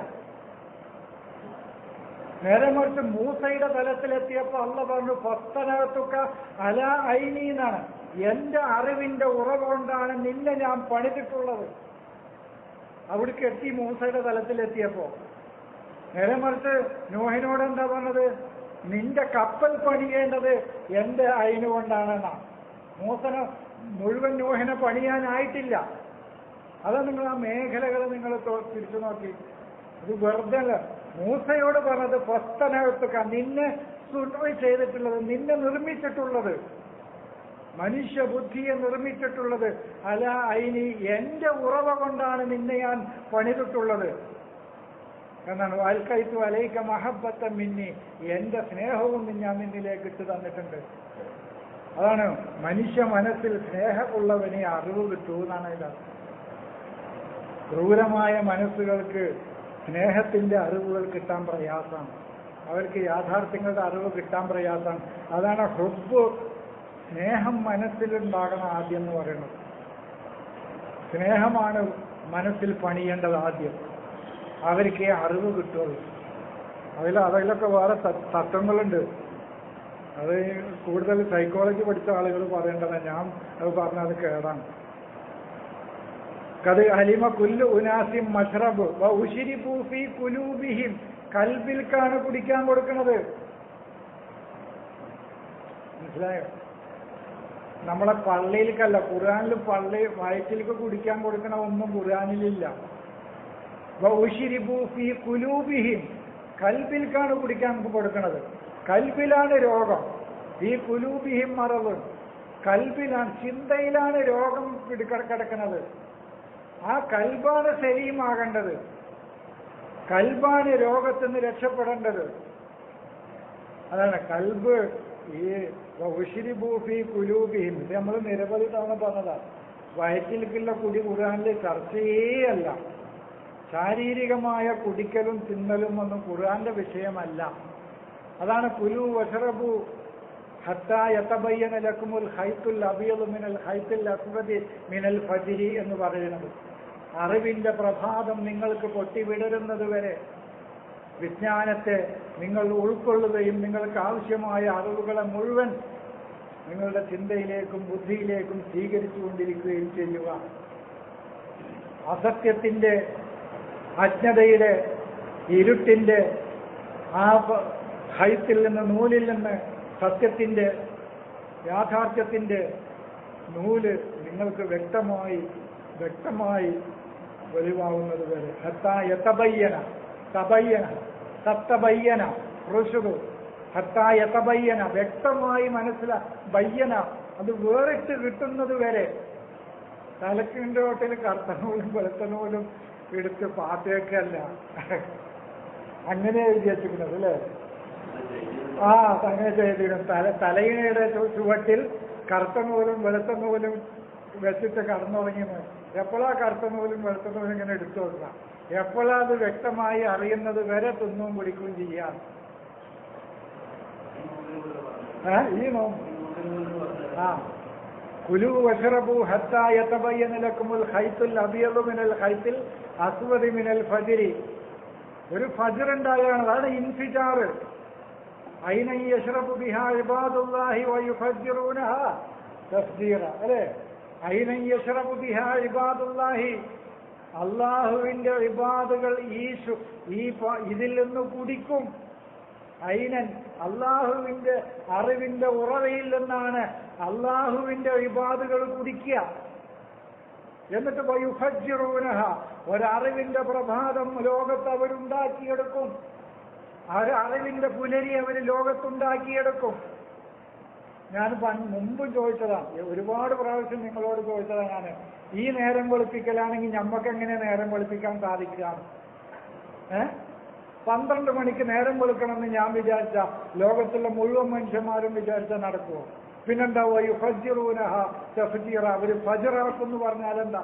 നേരെ മറിച്ച് മൂസയുടെ തലത്തിലെത്തിയപ്പോ അള്ള പറഞ്ഞു ഫസ്തനകത്തൊക്കെ അല ഐനി എന്നാണ് എന്റെ അറിവിന്റെ ഉറവ് കൊണ്ടാണ് നിന്നെ ഞാൻ പണിതിട്ടുള്ളത് അവിടേക്ക് എത്തി മൂസയുടെ തലത്തിലെത്തിയപ്പോ നേരെ മറിച്ച് നോഹിനോട് എന്താ പറഞ്ഞത് നിന്റെ കപ്പൽ പണിയേണ്ടത് എന്റെ അയിന് കൊണ്ടാണെന്നാ മൂസന് മുഴുവൻ നോഹിനെ പണിയാനായിട്ടില്ല അത് നിങ്ങൾ ആ മേഖലകൾ നിങ്ങൾ തിരിച്ചു നോക്കി ഇത് വെറുതെ അല്ല. മൂസയോട് പറഞ്ഞത് ഫസ്തനകത്തുക നിന്നെ സുണ്ണ ചെയ്തിട്ടുള്ളത് നിന്നെ നിർമ്മിച്ചിട്ടുള്ളത് മനുഷ്യ ബുദ്ധിയെ നിർമ്മിച്ചിട്ടുള്ളത് അല അയിനി എന്റെ ഉറവ കൊണ്ടാണ് നിന്നെ ഞാൻ പണിതിട്ടുള്ളത് എന്നാണ് വാൽക്കൈത്തു അലൈക്ക മഹബത്ത മിന്നി എന്റെ സ്നേഹവും ഞാൻ നിന്നിലേക്ക് ഇട്ട് തന്നിട്ടുണ്ട് അതാണ് മനുഷ്യ മനസ്സിൽ സ്നേഹമുള്ളവനെ അറിവ് കിട്ടൂ എന്നാണ് അതിന്റെ അർത്ഥം ക്രൂരമായ മനസ്സുകൾക്ക് സ്നേഹത്തിന്റെ അറിവുകൾ കിട്ടാൻ പ്രയാസമാണ് അവർക്ക് യാഥാർത്ഥ്യങ്ങളുടെ അറിവ് കിട്ടാൻ പ്രയാസമാണ് അതാണ് ഹുബ് സ്നേഹം മനസ്സിലുണ്ടാകണം ആദ്യം എന്ന് പറയുന്നത് സ്നേഹമാണ് മനസ്സിൽ പണിയേണ്ടത് ആദ്യം അവർക്ക് അറിവ് കിട്ടുള്ളൂ അതിൽ അതിലൊക്കെ വേറെ ത- തത്വങ്ങളുണ്ട് അത് കൂടുതൽ സൈക്കോളജി പഠിച്ച ആളുകൾ പറയേണ്ടതാണ് ഞാൻ അത് പറഞ്ഞാൽ അത് കേടാണ് കത് അലിമ കുല്ലു ഉനാസിം മഷ്റബ് വ ഉശിരിബു ഫീ കുലൂബിഹിം കൽബിൽക്കാണ് കുടിക്കാൻ കൊടുക്കുന്നത് മനസ്സിലായോ നമ്മളെ പള്ളിയിലേക്കല്ല ഖുർആനിൽ പള്ളി വയറ്റിലേക്ക് കുടിക്കാൻ കൊടുക്കണ ഒന്നും ഖുർആനിലില്ല വ ഉശിരിബു ഫീ കുലൂബിഹിം കൽബിൽക്കാണ് കുടിക്കാൻ കൊടുക്കുന്നത് കൽബിലാണ് രോഗം ഈ കുലൂബിഹിം മറവ് കൽബിലാണ് ചിന്തയിലാണ് രോഗം പിടിക്ക കിടക്കുന്നത് ആ കൽബാണ് ശരിയുമാകേണ്ടത് കൽബാണ് രോഗത്തിൽ നിന്ന് രക്ഷപ്പെടേണ്ടത് അതാണ് കൽബ് ഈ ഉഷിരിബൂഫി കുലൂബിഹിം ഇത് നമ്മൾ നിരവധി തവണ പറഞ്ഞതാ വയറ്റിലേക്കുള്ള കുടി ഖുർആനിൽ ചർച്ചയേ അല്ല ശാരീരികമായ കുടിക്കലും തിന്നലും ഒന്നും ഖുർആന്റെ വിഷയമല്ല അതാണ് കുലു വഷറബു ഹത്താ യതബയ്യന ലക്കുമുൽ ഹൈത്തുൽ അബിയദു മിനൽ ഹൈത്തുൽ അസ്വദി മിനൽ ഫജിരി എന്ന് പറയുന്നത് അറിവിന്റെ പ്രഭാതം നിങ്ങൾക്ക് പൊട്ടിവിടരുന്നത് വരെ വിജ്ഞാനത്തെ നിങ്ങൾ ഉൾക്കൊള്ളുകയും നിങ്ങൾക്ക് ആവശ്യമായ അറിവുകളെ മുഴുവൻ നിങ്ങളുടെ ചിന്തയിലേക്കും ബുദ്ധിയിലേക്കും സ്വീകരിച്ചുകൊണ്ടിരിക്കുകയും ചെയ്യുക അസത്യത്തിന്റെ അജ്ഞതയുടെ ഇരുട്ടിന്റെ ആ പ- ഹൈത്തിൽ നിന്ന് നൂലിൽ നിന്ന് സത്യത്തിന്റെ യാഥാർത്ഥ്യത്തിന്റെ നൂല് നിങ്ങൾക്ക് വ്യക്തമായി വ്യക്തമായി വെളിവാകുന്നത് വരെ ഹത്താ യതബയ്യന തബയ്യന തത്തബയ്യന ഋഷുതു ഹത്താ യതബയ്യന വ്യക്തമായി മനസ്സിലാ ബയ്യന അത് വേറിട്ട് കിട്ടുന്നത് വരെ തലക്കിൻ്റെ ഹോട്ടൽ കറുത്ത നൂലും വെളുത്ത നൂലും എടുത്ത് പാത്തേക്കല്ല അങ്ങനെ എഴുതി വെച്ചിരിക്കുന്നത് അല്ലേ ആ അങ്ങനെ ചെയ്തിരുന്നു തല തലയിണയുടെ ചു- ചുവട്ടിൽ കറുത്ത നൂലും വെളുത്ത നൂലും വെച്ചിട്ട് കടന്നു തുടങ്ങിയത് എപ്പോഴാ കറുത്ത നൂലും വെളുത്ത നൂലും ഇങ്ങനെ എടുത്തു നോക്കുക എപ്പോഴാ അത് വ്യക്തമായി അറിയുന്നത് വരെ തിന്നും കുടിക്കുകയും ചെയ്യാം ഏ? ഈ നോമ്പ് ആ കുലു വഷറബു ഹത്താ യതബയ്യന ലക്കുമുൽ ഖൈത്തുൽ അബിയദു മിനൽ ഖൈത്തിൽ അസ്വദി മിനൽ ഫജ്രി ഒരു ഫജ്ർ ഉണ്ടായാണ് അതാണ് ഇൻഫിജാറ് അയിന യഷ്റബു ബിഹാ ഇബാദുല്ലാഹി വയുഫജ്ജിറൂനഹ തഫ്ജീറ അല്ലേ അയിന യഷ്റബു ബിഹാ ഇബാദുല്ലാഹി അള്ളാഹുവിന്റെ ഇബാദുകൾ ഈ ശു- ഈ പ- ഇതിൽ നിന്ന് കുടിക്കും അയിനൻ അള്ളാഹുവിന്റെ അറിവിന്റെ ഉറവയിൽ നിന്നാണ് അള്ളാഹുവിന്റെ വിവാദുകൾ കുടിക്കുക എന്നിട്ട് വയുഫജ്ജിറൂനഹ ഒരറിവിന്റെ പ്രഭാതം ലോകത്ത് അവരുണ്ടാക്കിയെടുക്കും ഒരറിവിന്റെ പുലരി അവർ ലോകത്തുണ്ടാക്കിയെടുക്കും ഞാൻ പണ്ട് മുമ്പും ചോദിച്ചതാണ് ഒരുപാട് പ്രാവശ്യം നിങ്ങളോട് ചോദിച്ചതാണ് ഞാൻ ഈ നേരം വെളുപ്പിക്കലാണെങ്കിൽ ഞമ്മക്ക് എങ്ങനെ നേരം വെളുപ്പിക്കാൻ സാധിക്കുക ഏ പന്ത്രണ്ട് മണിക്ക് നേരം വെളുക്കണമെന്ന് ഞാൻ വിചാരിച്ച ലോകത്തുള്ള മുഴുവൻ മനുഷ്യന്മാരും വിചാരിച്ചാൽ നടക്കുമോ പിന്നെന്താ ഈ ഫജ്റൂനഹ തഫ്ജീറ അവര് ഫജറാക്കും എന്ന് പറഞ്ഞാൽ എന്താ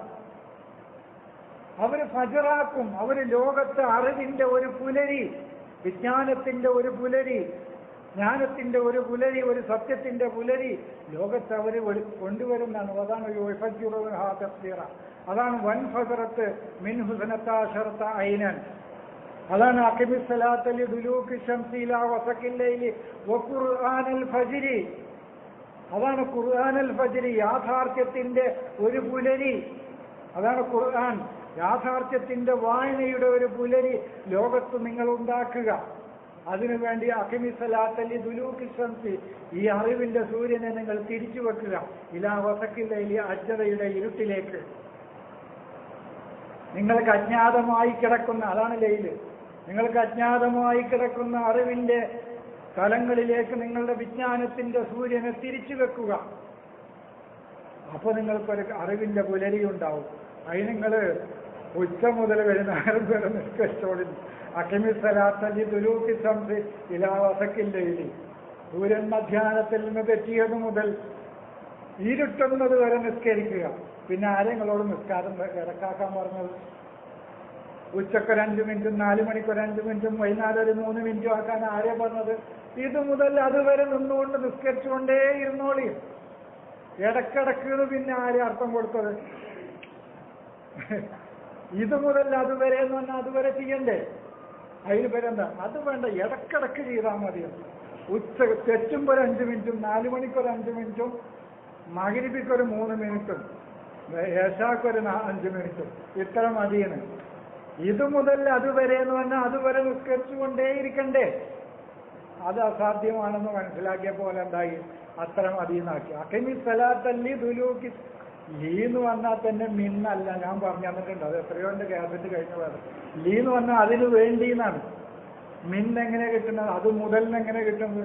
അവര് ഫജറാക്കും അവര് ലോകത്ത് അറിവിന്റെ ഒരു പുലരി വിജ്ഞാനത്തിന്റെ ഒരു പുലരി ജ്ഞാനത്തിന്റെ ഒരു പുലരി ഒരു സത്യത്തിന്റെ പുലരി ലോകത്ത് അവര് വെളി- കൊണ്ടുവരുന്നതാണ് അതാണ് യുഫജ്ജിറൂനഹ തഫ്ജീറ അതാണ് വൻ ഫസറത്ത് മിൻ ഹുസനത്താശറത്ത ഐനൻ അതാണ് അക്കിബി സലാത്തലി ദുലൂക്ക് ഷംസീല വസക്കില്ലയിലി വഖുർആനൽ ഫജ്രി അതാണ് ഖുർആനൽ ഫജ്രി യാഥാർത്ഥ്യത്തിന്റെ ഒരു പുലരി അതാണ് ഖുർആൻ യാഥാർത്ഥ്യത്തിന്റെ വായനയുടെ ഒരു പുലരി ലോകത്ത് നിങ്ങൾ ഉണ്ടാക്കുക അതിനുവേണ്ടി അക്കിമി സലാത്തലി ദുലൂക്ക് ഷംസി ഈ അറിവിന്റെ സൂര്യനെ നിങ്ങൾ തിരിച്ചു വെക്കുക ഇലാ വസക്കില്ലയിലെ അജ്ഞതയുടെ ഇരുട്ടിലേക്ക് നിങ്ങൾക്ക് അജ്ഞാതമായി കിടക്കുന്ന അതാണ് ലൈല് നിങ്ങൾക്ക് അജ്ഞാതമായി കിടക്കുന്ന അറിവിന്റെ തലങ്ങളിലേക്ക് നിങ്ങളുടെ വിജ്ഞാനത്തിന്റെ സൂര്യനെ തിരിച്ചു വെക്കുക അപ്പൊ നിങ്ങൾക്കൊരു അറിവിന്റെ പുലരി ഉണ്ടാവും അതിന് നിങ്ങൾ ഉച്ച മുതൽ വൈകുന്നേരം വരെ നിഷ്കരിച്ചോളി അക്കിമി സലാത്തലി ദുരൂക്കി സംസി ഇലാവസക്കില്ലയിലി സൂര്യൻ മധ്യാഹ്നത്തിൽ നിന്ന് തെറ്റിയത് മുതൽ ഇരുട്ടുന്നത് വരെ നിസ്കരിക്കുക പിന്നെ ആരെങ്ങളോട് നിസ്കാരം കിടക്കാക്കാൻ പറഞ്ഞത് ഉച്ചക്കൊരു അഞ്ച് മിനിറ്റും നാല് മണിക്കൊരു അഞ്ച് മിനിറ്റും വൈകുന്നേരം ഒരു മൂന്ന് മിനിറ്റും ആക്കാൻ ആരെ പറഞ്ഞത് ഇത് മുതൽ അതുവരെ നിന്നുകൊണ്ട് നിസ്കരിച്ചുകൊണ്ടേ ഇരുന്നോളി ഇടക്കിടക്ക് പിന്നെ ആരെ അർത്ഥം കൊടുത്തത് ഇത് മുതൽ അതുവരെ എന്ന് പറഞ്ഞാൽ അതുവരെ ചെയ്യണ്ടേ അതിന് പേരെന്താ അത് വേണ്ട ഇടക്കിടക്ക് ചെയ്താൽ മതി ഉച്ച തെറ്റുമ്പോൾ ഒരു അഞ്ച് മിനിറ്റും നാല് മണിക്കൊരു അഞ്ച് മിനിറ്റും മകരിപ്പിക്കൊരു മൂന്ന് മിനിറ്റും യേശാക്കൊരു നാ- അഞ്ച് മിനിറ്റും ഇത്ര മതിയെന്ന് ഇത് മുതൽ അതുവരെ എന്ന് പറഞ്ഞാൽ അതുവരെ നിസ്കരിച്ചുകൊണ്ടേയിരിക്കണ്ടേ അത് അസാധ്യമാണെന്ന് മനസ്സിലാക്കിയ പോലെ എന്തായി അത്ര മതിയെന്നാക്കി അക്കമി സ്ഥലത്തല്ലി ദുലൂക്കി ലീ എന്ന് പറഞ്ഞാൽ തന്നെ മിന്നല്ല ഞാൻ പറഞ്ഞു തന്നിട്ടുണ്ട് അത് എത്രയോ ഉണ്ട് ക്യാബിറ്റ് കഴിഞ്ഞ പോലെ ലീ എന്ന് പറഞ്ഞാൽ അതിന് വേണ്ടി എന്നാണ് മിന്ന് എങ്ങനെ കിട്ടുന്നത് അത് മുതലിന് എങ്ങനെ കിട്ടുന്നത്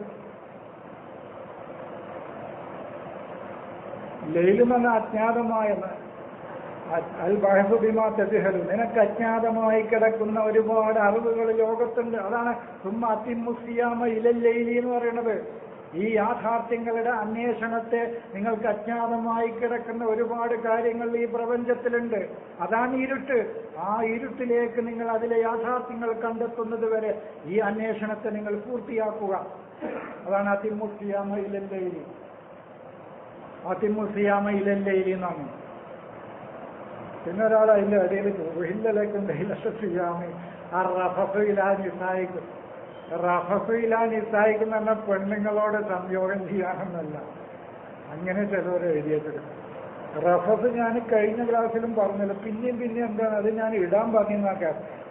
ലൈലെന്ന് പറഞ്ഞാൽ അജ്ഞാതമായ അൽ ബഹസുബിമാ തെജിഹലു നിനക്ക് അജ്ഞാതമായി കിടക്കുന്ന ഒരുപാട് അറിവുകൾ ലോകത്തുണ്ട് അതാണ് സുമ്മ അതിമുസിയാമ ഇലല്ലൈലി എന്ന് പറയുന്നത് ഈ യാഥാർത്ഥ്യങ്ങളുടെ അന്വേഷണത്തെ നിങ്ങൾക്ക് അജ്ഞാതമായി കിടക്കുന്ന ഒരുപാട് കാര്യങ്ങൾ ഈ പ്രപഞ്ചത്തിലുണ്ട് അതാണ് ഇരുട്ട് ആ ഇരുട്ടിലേക്ക് നിങ്ങൾ അതിലെ യാഥാർത്ഥ്യങ്ങൾ കണ്ടെത്തുന്നത് വരെ ഈ അന്വേഷണത്തെ നിങ്ങൾ പൂർത്തിയാക്കുക അതാണ് അതിമുസിയാമ ഇലല്ലൈലി അതിമുസിയാമ ഇലല്ലൈലി എന്നാണ് പിന്നെ ഒരാൾ അതിന്റെ ഇടയിൽ ഹില്ലലേക്കും ചെയ്യാമി ആ റഫയിലാ നിസായിക്കും റഫയിലാ നിസായിക്കും എന്ന് പറഞ്ഞാൽ പെണ്ണുങ്ങളോട് സംയോഗം ചെയ്യാനെന്നല്ല അങ്ങനെ ചിലവർ എഴുതിയിട്ടുണ്ട് റഫസ് ഞാൻ കഴിഞ്ഞ ക്ലാസ്സിലും പറഞ്ഞല്ലോ പിന്നെയും പിന്നെയും എന്താണ് അത് ഞാൻ ഇടാൻ പറഞ്ഞാക്കാം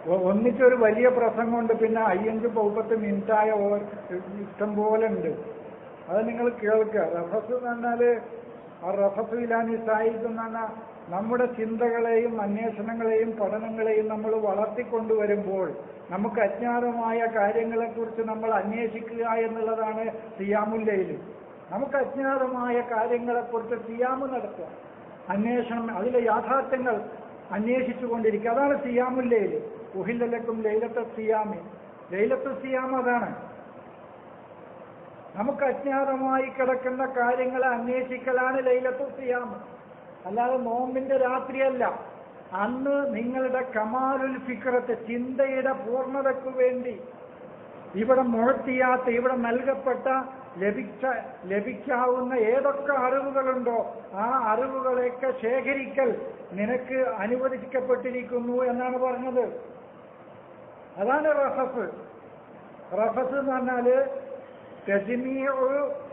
ഒ- ഒന്നിച്ചൊരു വലിയ പ്രസംഗമുണ്ട് പിന്നെ അയ്യഞ്ച് പൗപ്പത്ത് മിനിറ്റായ ഓ- ഇഷ്ടം പോലെ ഉണ്ട് അത് നിങ്ങൾ കേൾക്കുക റഫസ് എന്ന് പറഞ്ഞാല് ആ റഫസ് ഇലാനി സായിദ് എന്ന് പറഞ്ഞാൽ നമ്മുടെ ചിന്തകളെയും അന്വേഷണങ്ങളെയും പഠനങ്ങളെയും നമ്മൾ വളർത്തിക്കൊണ്ടുവരുമ്പോൾ നമുക്ക് അജ്ഞാതമായ കാര്യങ്ങളെക്കുറിച്ച് നമ്മൾ അന്വേഷിക്കുക എന്നുള്ളതാണ് സിയാമുല്ലയിൽ നമുക്ക് അജ്ഞാതമായ കാര്യങ്ങളെക്കുറിച്ച് സിയാമ് നടത്തുക അന്വേഷണം അതിലെ യാഥാർത്ഥ്യങ്ങൾ അന്വേഷിച്ചുകൊണ്ടിരിക്കുക അതാണ് സിയാമുല്ലയിൽ ഉഹില്ലലക്കും ലൈലത്തെ സിയാമി ലൈലത്തെ സിയാം അതാണ് നമുക്ക് അജ്ഞാതമായി കിടക്കുന്ന കാര്യങ്ങളെ അന്വേഷിക്കലാണ് ലൈലത്തു സിയാം അല്ലാതെ നോമ്പിന്റെ രാത്രിയല്ല അന്ന് നിങ്ങളുടെ കമാലുൽ ഫിക്രത്ത് ചിന്തയുടെ പൂർണ്ണതയ്ക്കു വേണ്ടി ഇവിടെ മുഴത്തിയാത്ത ഇവിടെ നൽകപ്പെട്ട ലഭിച്ച ലഭിക്കാവുന്ന ഏതൊക്കെ അറിവുകളുണ്ടോ ആ അറിവുകളെയൊക്കെ ശേഖരിക്കൽ നിനക്ക് അനുവദിക്കപ്പെട്ടിരിക്കുന്നു എന്നാണ് പറഞ്ഞത് അതാണ് റഫസ് റഫസ് എന്ന് പറഞ്ഞാല് തെജിമിയൊ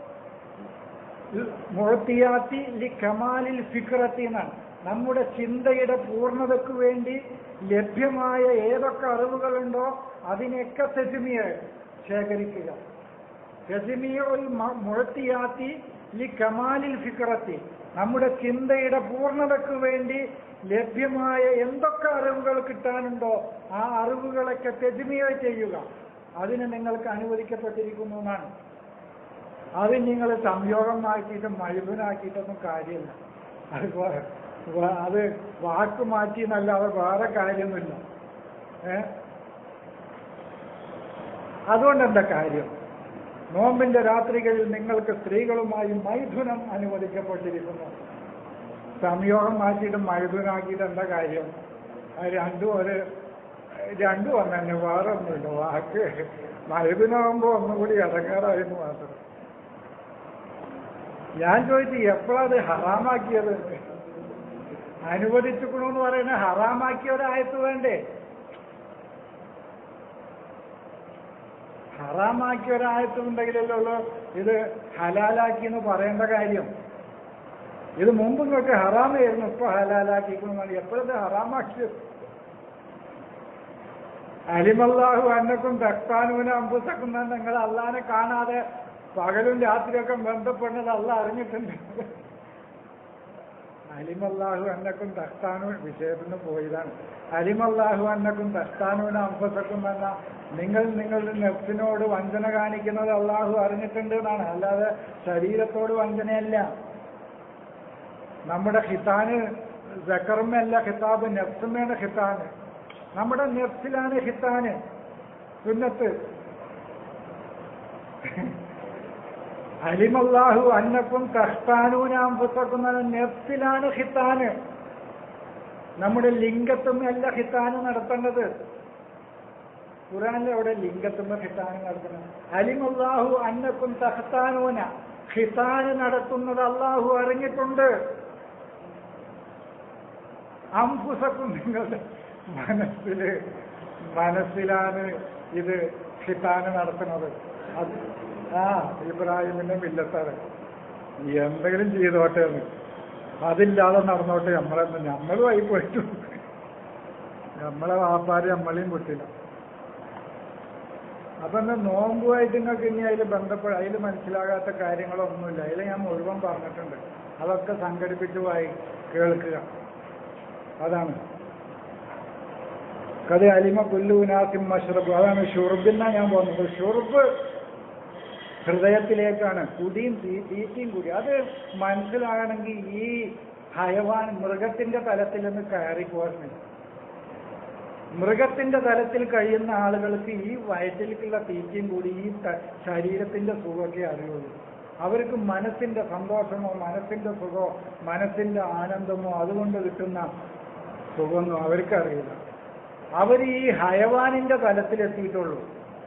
മുഴത്തിയാത്തി ലി കമാലിൽ ഫിക്രത്തി എന്നാണ് നമ്മുടെ ചിന്തയുടെ പൂർണ്ണതയ്ക്ക് വേണ്ടി ലഭ്യമായ ഏതൊക്കെ അറിവുകളുണ്ടോ അതിനെയൊക്കെ തെജിമിയ ശേഖരിക്കുക തെജിമിയൊൽ മുഴത്തിയാത്തി ലി കമാലിൽ ഫിക്രത്തി നമ്മുടെ ചിന്തയുടെ പൂർണ്ണതയ്ക്ക് വേണ്ടി ലഭ്യമായ എന്തൊക്കെ അറിവുകൾ കിട്ടാനുണ്ടോ ആ അറിവുകളൊക്കെ തെജിമിയ ചെയ്യുക അതിന് നിങ്ങൾക്ക് അനുവദിക്കപ്പെട്ടിരിക്കുന്നു എന്നാണ് അത് നിങ്ങൾ സംയോഗമാക്കിയിട്ടും മഴുവനാക്കിയിട്ടൊന്നും കാര്യമില്ല അത് വ- വ- അത് വാക്ക് മാറ്റി എന്നല്ലാതെ വേറെ കാര്യമൊന്നുമില്ല ഏ അതുകൊണ്ട് എന്താ കാര്യം നോമ്പിന്റെ രാത്രികളിൽ നിങ്ങൾക്ക് സ്ത്രീകളുമായി മൈഥുനം അനുവദിക്കപ്പെട്ടിരിക്കുന്നു സംയോഗം മാറ്റിയിട്ട് മഴുതുനാക്കിയിട്ട് എന്താ കാര്യം അത് രണ്ടും ഒരു രണ്ടും ഒന്ന് തന്നെ വേറെ ഒന്നുമില്ല വാക്ക് മഴുതുനാകുമ്പോൾ ഒന്നും കൂടി ഇടങ്ങാറായിരുന്നു മാത്രം ഞാൻ ചോദിച്ചു എപ്പോഴത് ഹറാമാക്കിയത് അനുവദിച്ചിക്കണമെന്ന് പറയുന്നത് ഹറാമാക്കിയ ഒരായത്ത് വേണ്ടേ ഹറാമാക്കിയ ഒരായത്ത് ഉണ്ടെങ്കിലല്ലോ ഉള്ളൂ ഇത് ഹലാലാക്കി എന്ന് പറയേണ്ട കാര്യം ഇത് മുമ്പ് നിങ്ങൾക്ക് ഹറാമായിരുന്നു ഇപ്പൊ ഹലാലാക്കിക്കണമെന്നാണ് എപ്പോഴത് ഹറാമാക്കിയത് അലിമല്ലാഹു അന്നക്കും തക്താനൂന അമ്പുസക്കും നിങ്ങൾ അള്ളാനെ കാണാതെ പകലും രാത്രിയൊക്കെ ബന്ധപ്പെടുന്നത് അല്ല അറിഞ്ഞിട്ടുണ്ട് അലിമല്ലാഹു അന്നക്കും തഖ്താനു വിഷയത്തിന് പോയതാണ് അലിമല്ലാഹു അന്നക്കും തഖ്താനൂന അമ്പസക്കും എന്ന നിങ്ങൾ നിങ്ങളുടെ നെഫ്സിനോട് വഞ്ചന കാണിക്കുന്നത് അള്ളാഹു അറിഞ്ഞിട്ടുണ്ട് എന്നാണ് അല്ലാതെ ശരീരത്തോട് വഞ്ചനയല്ല നമ്മുടെ ഹിതാന് ജക്കർമല്ല ഹിതാബ് നെഫ്സുമേണ് ഹിതാന് നമ്മുടെ നെഫ്സിലാണ് ഹിതാന് സുന്നത്ത് അലിമല്ലാഹു അന്നക്കും തഹ്താനൂനാം പുസ്തക്കുന്ന നെഫ്സിലാണ് ഹിത്താന് നമ്മുടെ ലിംഗത്തുമല്ല ഹിത്താന് നടത്തേണ്ടത് ഖുറാനിൽ അവിടെ ലിംഗത്തുമ്പ ഹിത്താന് നടത്തുന്നത് അലിമല്ലാഹു അന്നക്കും തഹ്താനൂന ഹിത്താന് നടത്തുന്നത് അള്ളാഹു അറിഞ്ഞിട്ടുണ്ട് അംഫുസക്കും നിങ്ങളുടെ മനസ്സില് മനസ്സിലാണ് ഇത് ഹിത്താന് നടത്തുന്നത് അത് ആ ഇബ്രാഹിമിന്റെ മില്ലത്താണ് എന്തെങ്കിലും ചെയ്തോട്ടെ എന്ന് അതില്ലാതെ നടന്നോട്ടെ നമ്മളെന്ന് നമ്മളും ആയി പോയിട്ടു നമ്മളെ വാപ്പാര് നമ്മളെയും വിട്ടില്ല അപ്പൊ എന്താ നോമ്പുമായിട്ട് നിങ്ങൾക്ക് ഇനി അതിൽ ബന്ധപ്പെട അതിൽ മനസ്സിലാകാത്ത കാര്യങ്ങളൊന്നുമില്ല അതിൽ ഞാൻ മുഴുവൻ പറഞ്ഞിട്ടുണ്ട് അതൊക്കെ സംഘടിപ്പിച്ച് വായി കേൾക്കുക അതാണ് കഥ അലിമ പുല്ലുനാസിം മഷ്റബ് അതാണ് ഷുർബിന്നാ ഞാൻ പോകുന്നത് ഷുർബ് ഹൃദയത്തിലേക്കാണ് കുടിയും തീ തീറ്റയും കൂടി അത് മനസ്സിലാകണമെങ്കിൽ ഈ ഹയവാൻ മൃഗത്തിന്റെ തലത്തിൽ നിന്ന് കയറി പോരുന്നില്ല മൃഗത്തിന്റെ തലത്തിൽ കഴിയുന്ന ആളുകൾക്ക് ഈ വയറ്റിലേക്കുള്ള തീറ്റയും കൂടി ഈ ത- ശരീരത്തിന്റെ സുഖമൊക്കെ അറിയുള്ളൂ അവർക്ക് മനസ്സിന്റെ സന്തോഷമോ മനസ്സിന്റെ സുഖമോ മനസ്സിന്റെ ആനന്ദമോ അതുകൊണ്ട് കിട്ടുന്ന സുഖമൊന്നും അവർക്കറിയില്ല അവർ ഈ ഹയവാനിന്റെ തലത്തിലെത്തിയിട്ടുള്ളൂ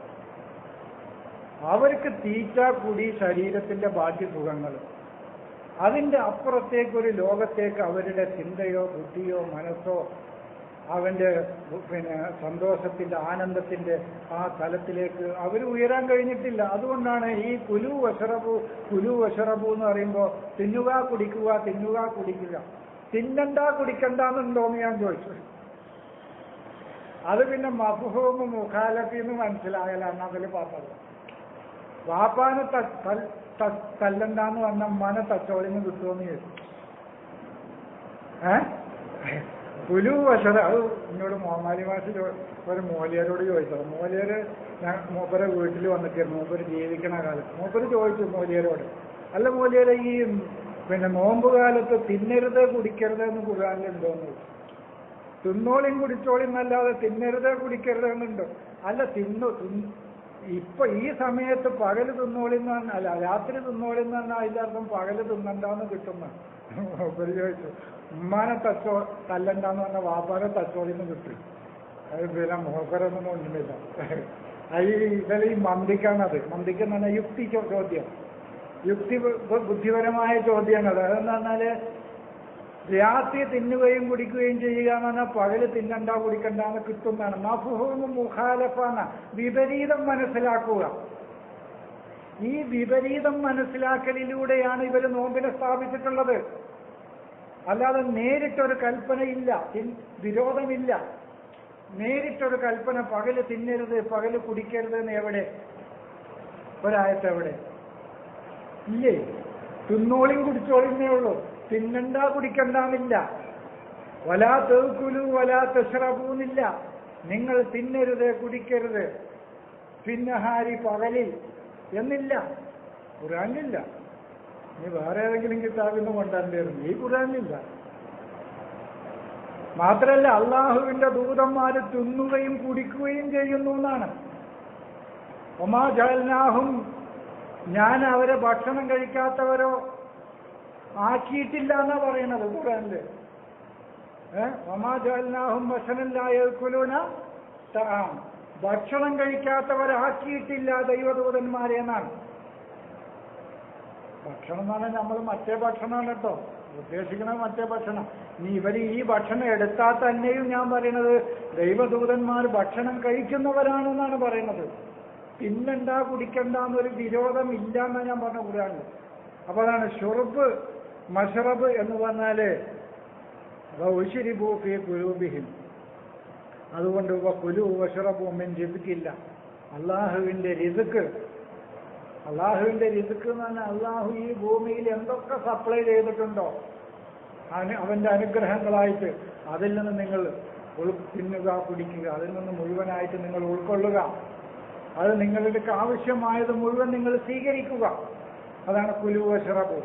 അവർക്ക് തീറ്റ കുടി ശരീരത്തിന്റെ ബാക്കി സുഖങ്ങൾ അതിന്റെ അപ്പുറത്തേക്ക് ഒരു ലോകത്തേക്ക് അവരുടെ ചിന്തയോ ബുദ്ധിയോ മനസ്സോ അവന്റെ പിന്നെ സന്തോഷത്തിന്റെ ആനന്ദത്തിന്റെ ആ തലത്തിലേക്ക് അവർ ഉയരാൻ കഴിഞ്ഞിട്ടില്ല അതുകൊണ്ടാണ് ഈ കുലു വശറബു കുലു വശറബു എന്ന് പറയുമ്പോൾ തിന്നുക കുടിക്കുക തിന്നുക കുടിക്കുക തിന്നണ്ട കുടിക്കണ്ട എന്നുണ്ടോന്ന് ഞാൻ ചോദിച്ചു അത് പിന്നെ മഫുഹൂമ് മുഖാലഫിന്ന് മനസ്സിലാകലാണ് അതിൽ പറഞ്ഞത് വാപ്പാനെ ത- തൽ- ത- തല്ലണ്ടാന്ന് പറഞ്ഞ ഉമ്മാനെ തച്ചോളിന്ന് കിട്ടുമെന്ന് ചോദിച്ചു ഏ പുലു വശത അത് എന്നോട് മോമാലി മാഷ് ചോ- ഒരു മോലിയരോട് ചോദിച്ചത് മോലിയര് ഞാൻ മൂപ്പരെ വീട്ടിൽ വന്നിട്ടായിരുന്നു മൂപ്പര് ജീവിക്കണ കാലത്ത് മൂപ്പര് ചോദിച്ചു മോലിയരോട് അല്ല മോലിയരെ ഈ പിന്നെ നോമ്പ് കാലത്ത് തിന്നരുത് കുടിക്കരുത് എന്ന് ഖുർആാനിലുണ്ടോന്ന് ചോദിച്ചു തിന്നോളിയും കുടിച്ചോളിയും എന്നല്ലാതെ തിന്നരുത് കുടിക്കരുത് എന്നുണ്ടോ അല്ല തിന്നു തിന്ന് ഇപ്പൊ ഈ സമയത്ത് പകല് തിന്നോളിന്ന് പറഞ്ഞാൽ അല്ല രാത്രി തിന്നോളിന്ന് പറഞ്ഞാൽ അതിന്റെ അർത്ഥം പകല് തിന്നണ്ടാന്ന് കിട്ടുന്ന ഒരു ചോദിച്ചു ഉമ്മാനെ തച്ചോ തല്ലണ്ടാന്ന് പറഞ്ഞ വാപ്പാനെ തച്ചോളിന്ന് കിട്ടും അത് പിന്നെ മോഹരൊന്നും ഒന്നുമില്ല അത് ഈ ഇതിൽ ഈ മന്ദിക്കാണത് മന്ദിക്ക് എന്ന് പറഞ്ഞാൽ യുക്തി ചോ- ചോദ്യം യുക്തി ബു- ബുദ്ധിപരമായ ചോദ്യമാണ് അതെന്ന് പറഞ്ഞാല് രാത്രി തിന്നുകയും കുടിക്കുകയും ചെയ്യുക എന്ന് പറഞ്ഞാൽ പകല് തിന്നണ്ട കുടിക്കണ്ട എന്ന് കിട്ടുന്നതാണ് മഫുഹൂമ് മുഖാലഫാന വിപരീതം മനസ്സിലാക്കുക ഈ വിപരീതം മനസ്സിലാക്കലിലൂടെയാണ് ഇവർ നോമ്പിനെ സ്ഥാപിച്ചിട്ടുള്ളത് അല്ലാതെ നേരിട്ടൊരു കൽപ്പനയില്ല തിൻ- വിരോധമില്ല നേരിട്ടൊരു കൽപ്പന പകല് തിന്നരുത് പകല് കുടിക്കരുത് എന്ന് എവിടെ ഒരായത്ത് എവിടെ ഇല്ലേ തിന്നോളിയും കുടിച്ചോളിന്നേ ഉള്ളൂ തിന്നണ്ട കുടിക്കണ്ടെന്നില്ല വലാ തേക്കുലു വലാ തെഷറബൂന്നില്ല നിങ്ങൾ തിന്നരുത് കുടിക്കരുത് പിന്നഹാരി പകലിൽ എന്നില്ല ഖുറാനിലില്ല ഇനി വേറെ ഏതെങ്കിലും കിതാബിന്ന് കൊണ്ടുവരേണ്ടിയിരുന്നു ഈ ഖുറാനിലില്ല മാത്രല്ല അള്ളാഹുവിന്റെ ദൂതന്മാര് തിന്നുകയും കുടിക്കുകയും ചെയ്യുന്നു എന്നാണ് ഒമാ ജാൽനാഹും ഞാൻ അവരെ ഭക്ഷണം കഴിക്കാത്തവരോ ആക്കിയിട്ടില്ല എന്നാ പറയണത് ഖുറാനില് ഏഹ് ഒമാ ജാൽനാഹും ഭക്ഷണമില്ലായക്കുലൂന ഭക്ഷണം കഴിക്കാത്തവരാക്കിയിട്ടില്ല ദൈവദൂതന്മാരെ എന്നാണ് ഭക്ഷണം എന്ന് പറഞ്ഞാൽ നമ്മൾ മറ്റേ ഭക്ഷണമാണ് കേട്ടോ ഉദ്ദേശിക്കുന്നത് മറ്റേ ഭക്ഷണം ഇനി ഇവർ ഈ ഭക്ഷണം എടുത്താൽ തന്നെയും ഞാൻ പറയുന്നത് ദൈവദൂതന്മാർ ഭക്ഷണം കഴിക്കുന്നവരാണെന്നാണ് പറയുന്നത് തിന്നണ്ട കുടിക്കണ്ട എന്നൊരു വിരോധം ഇല്ല എന്നാണ് ഞാൻ പറഞ്ഞ കൂടാണ് അപ്പൊ അതാണ് ഷുറബ് മഷറബ് എന്ന് പറഞ്ഞാല് ഉശിരിബൂഫി കുലൂബിഹിം അതുകൊണ്ട് ഇവ കുലു വഷറബുമിൻ രിസുക്കില്ല അള്ളാഹുവിന്റെ രിസുക്ക് അള്ളാഹുവിന്റെ രിസുക്ക് എന്ന് പറഞ്ഞാൽ അള്ളാഹു ഈ ഭൂമിയിൽ എന്തൊക്കെ സപ്ലൈ ചെയ്തിട്ടുണ്ടോ അവന് അവന്റെ അനുഗ്രഹങ്ങളായിട്ട് അതിൽ നിന്ന് നിങ്ങൾ ഉൾ തിന്നുക കുടിക്കുക അതിൽ നിന്ന് മുഴുവനായിട്ട് നിങ്ങൾ ഉൾക്കൊള്ളുക അത് നിങ്ങളുടെ ആവശ്യമായത് മുഴുവൻ നിങ്ങൾ സ്വീകരിക്കുക അതാണ് കുലുവശറബു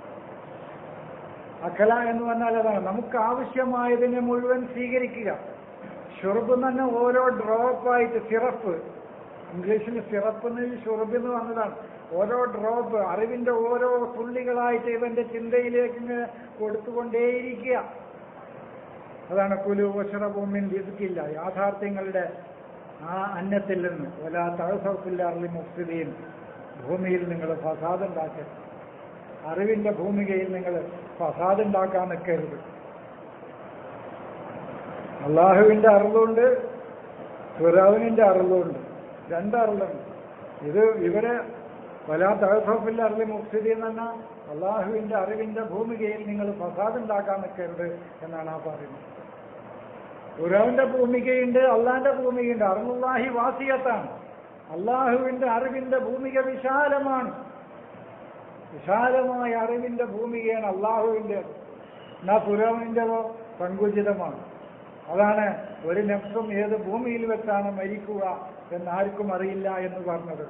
അക്കല എന്ന് പറഞ്ഞാൽ അതാണ് നമുക്ക് ആവശ്യമായതിനെ മുഴുവൻ സ്വീകരിക്കുക ഷുറുബ് എന്ന് പറഞ്ഞാൽ ഓരോ ഡ്രോപ്പായിട്ട് സിറപ്പ് ഇംഗ്ലീഷിൽ സിറപ്പ് എന്ന് ഷുറുബ് എന്ന് പറഞ്ഞതാണ് ഓരോ ഡ്രോപ്പ് അറിവിന്റെ ഓരോ തുള്ളികളായിട്ട് ഇവന്റെ ചിന്തയിലേക്ക് ഇങ്ങനെ കൊടുത്തുകൊണ്ടേയിരിക്കുക അതാണ് കുലു വഷറഭൂമിൻ രിസുക്കില്ല യാഥാർത്ഥ്യങ്ങളുടെ ആ അന്നത്തിൽ നിന്ന് ഒലാ തഴസൗക്കില്ലാറിലും മുഫ്സിദീൻ ഭൂമിയിൽ നിങ്ങൾ ഫസാദ് ഉണ്ടാക്കരുത് അറിവിന്റെ ഭൂമികയിൽ നിങ്ങൾ ഫസാദ് ഉണ്ടാക്കാൻ നിൽക്കരുത് അള്ളാഹുവിന്റെ അറിവുണ്ട് ഫിറാവിനിന്റെ അറിവുണ്ട് രണ്ടറിവുണ്ട് ഇത് ഇവരെ വലാ തഴസോഫില്ല അറിവ് മുക്സിദി എന്ന് പറഞ്ഞാൽ അള്ളാഹുവിന്റെ അറിവിന്റെ ഭൂമികയിൽ നിങ്ങൾ ഫസാദ് ഉണ്ടാക്കാൻ നിൽക്കരുത് എന്നാണ് ആ പറയുന്നത് ഫിറാവിന്റെ ഭൂമികയുണ്ട് അള്ളാന്റെ ഭൂമികയുണ്ട് അറിവുള്ളാഹി വാസിയത്താണ് അള്ളാഹുവിന്റെ അറിവിന്റെ ഭൂമിക വിശാലമാണ് വിശാലമായ അറിവിന്റെ ഭൂമികയാണ് അള്ളാഹുവിന്റെ എന്നാ പുരോഗമിൻ്റെതോ സങ്കുചിതമാണ് അതാണ് ഒരു നഫ്സും ഏത് ഭൂമിയിൽ വെച്ചാണ് മരിക്കുക എന്നാർക്കും അറിയില്ല എന്ന് പറഞ്ഞത്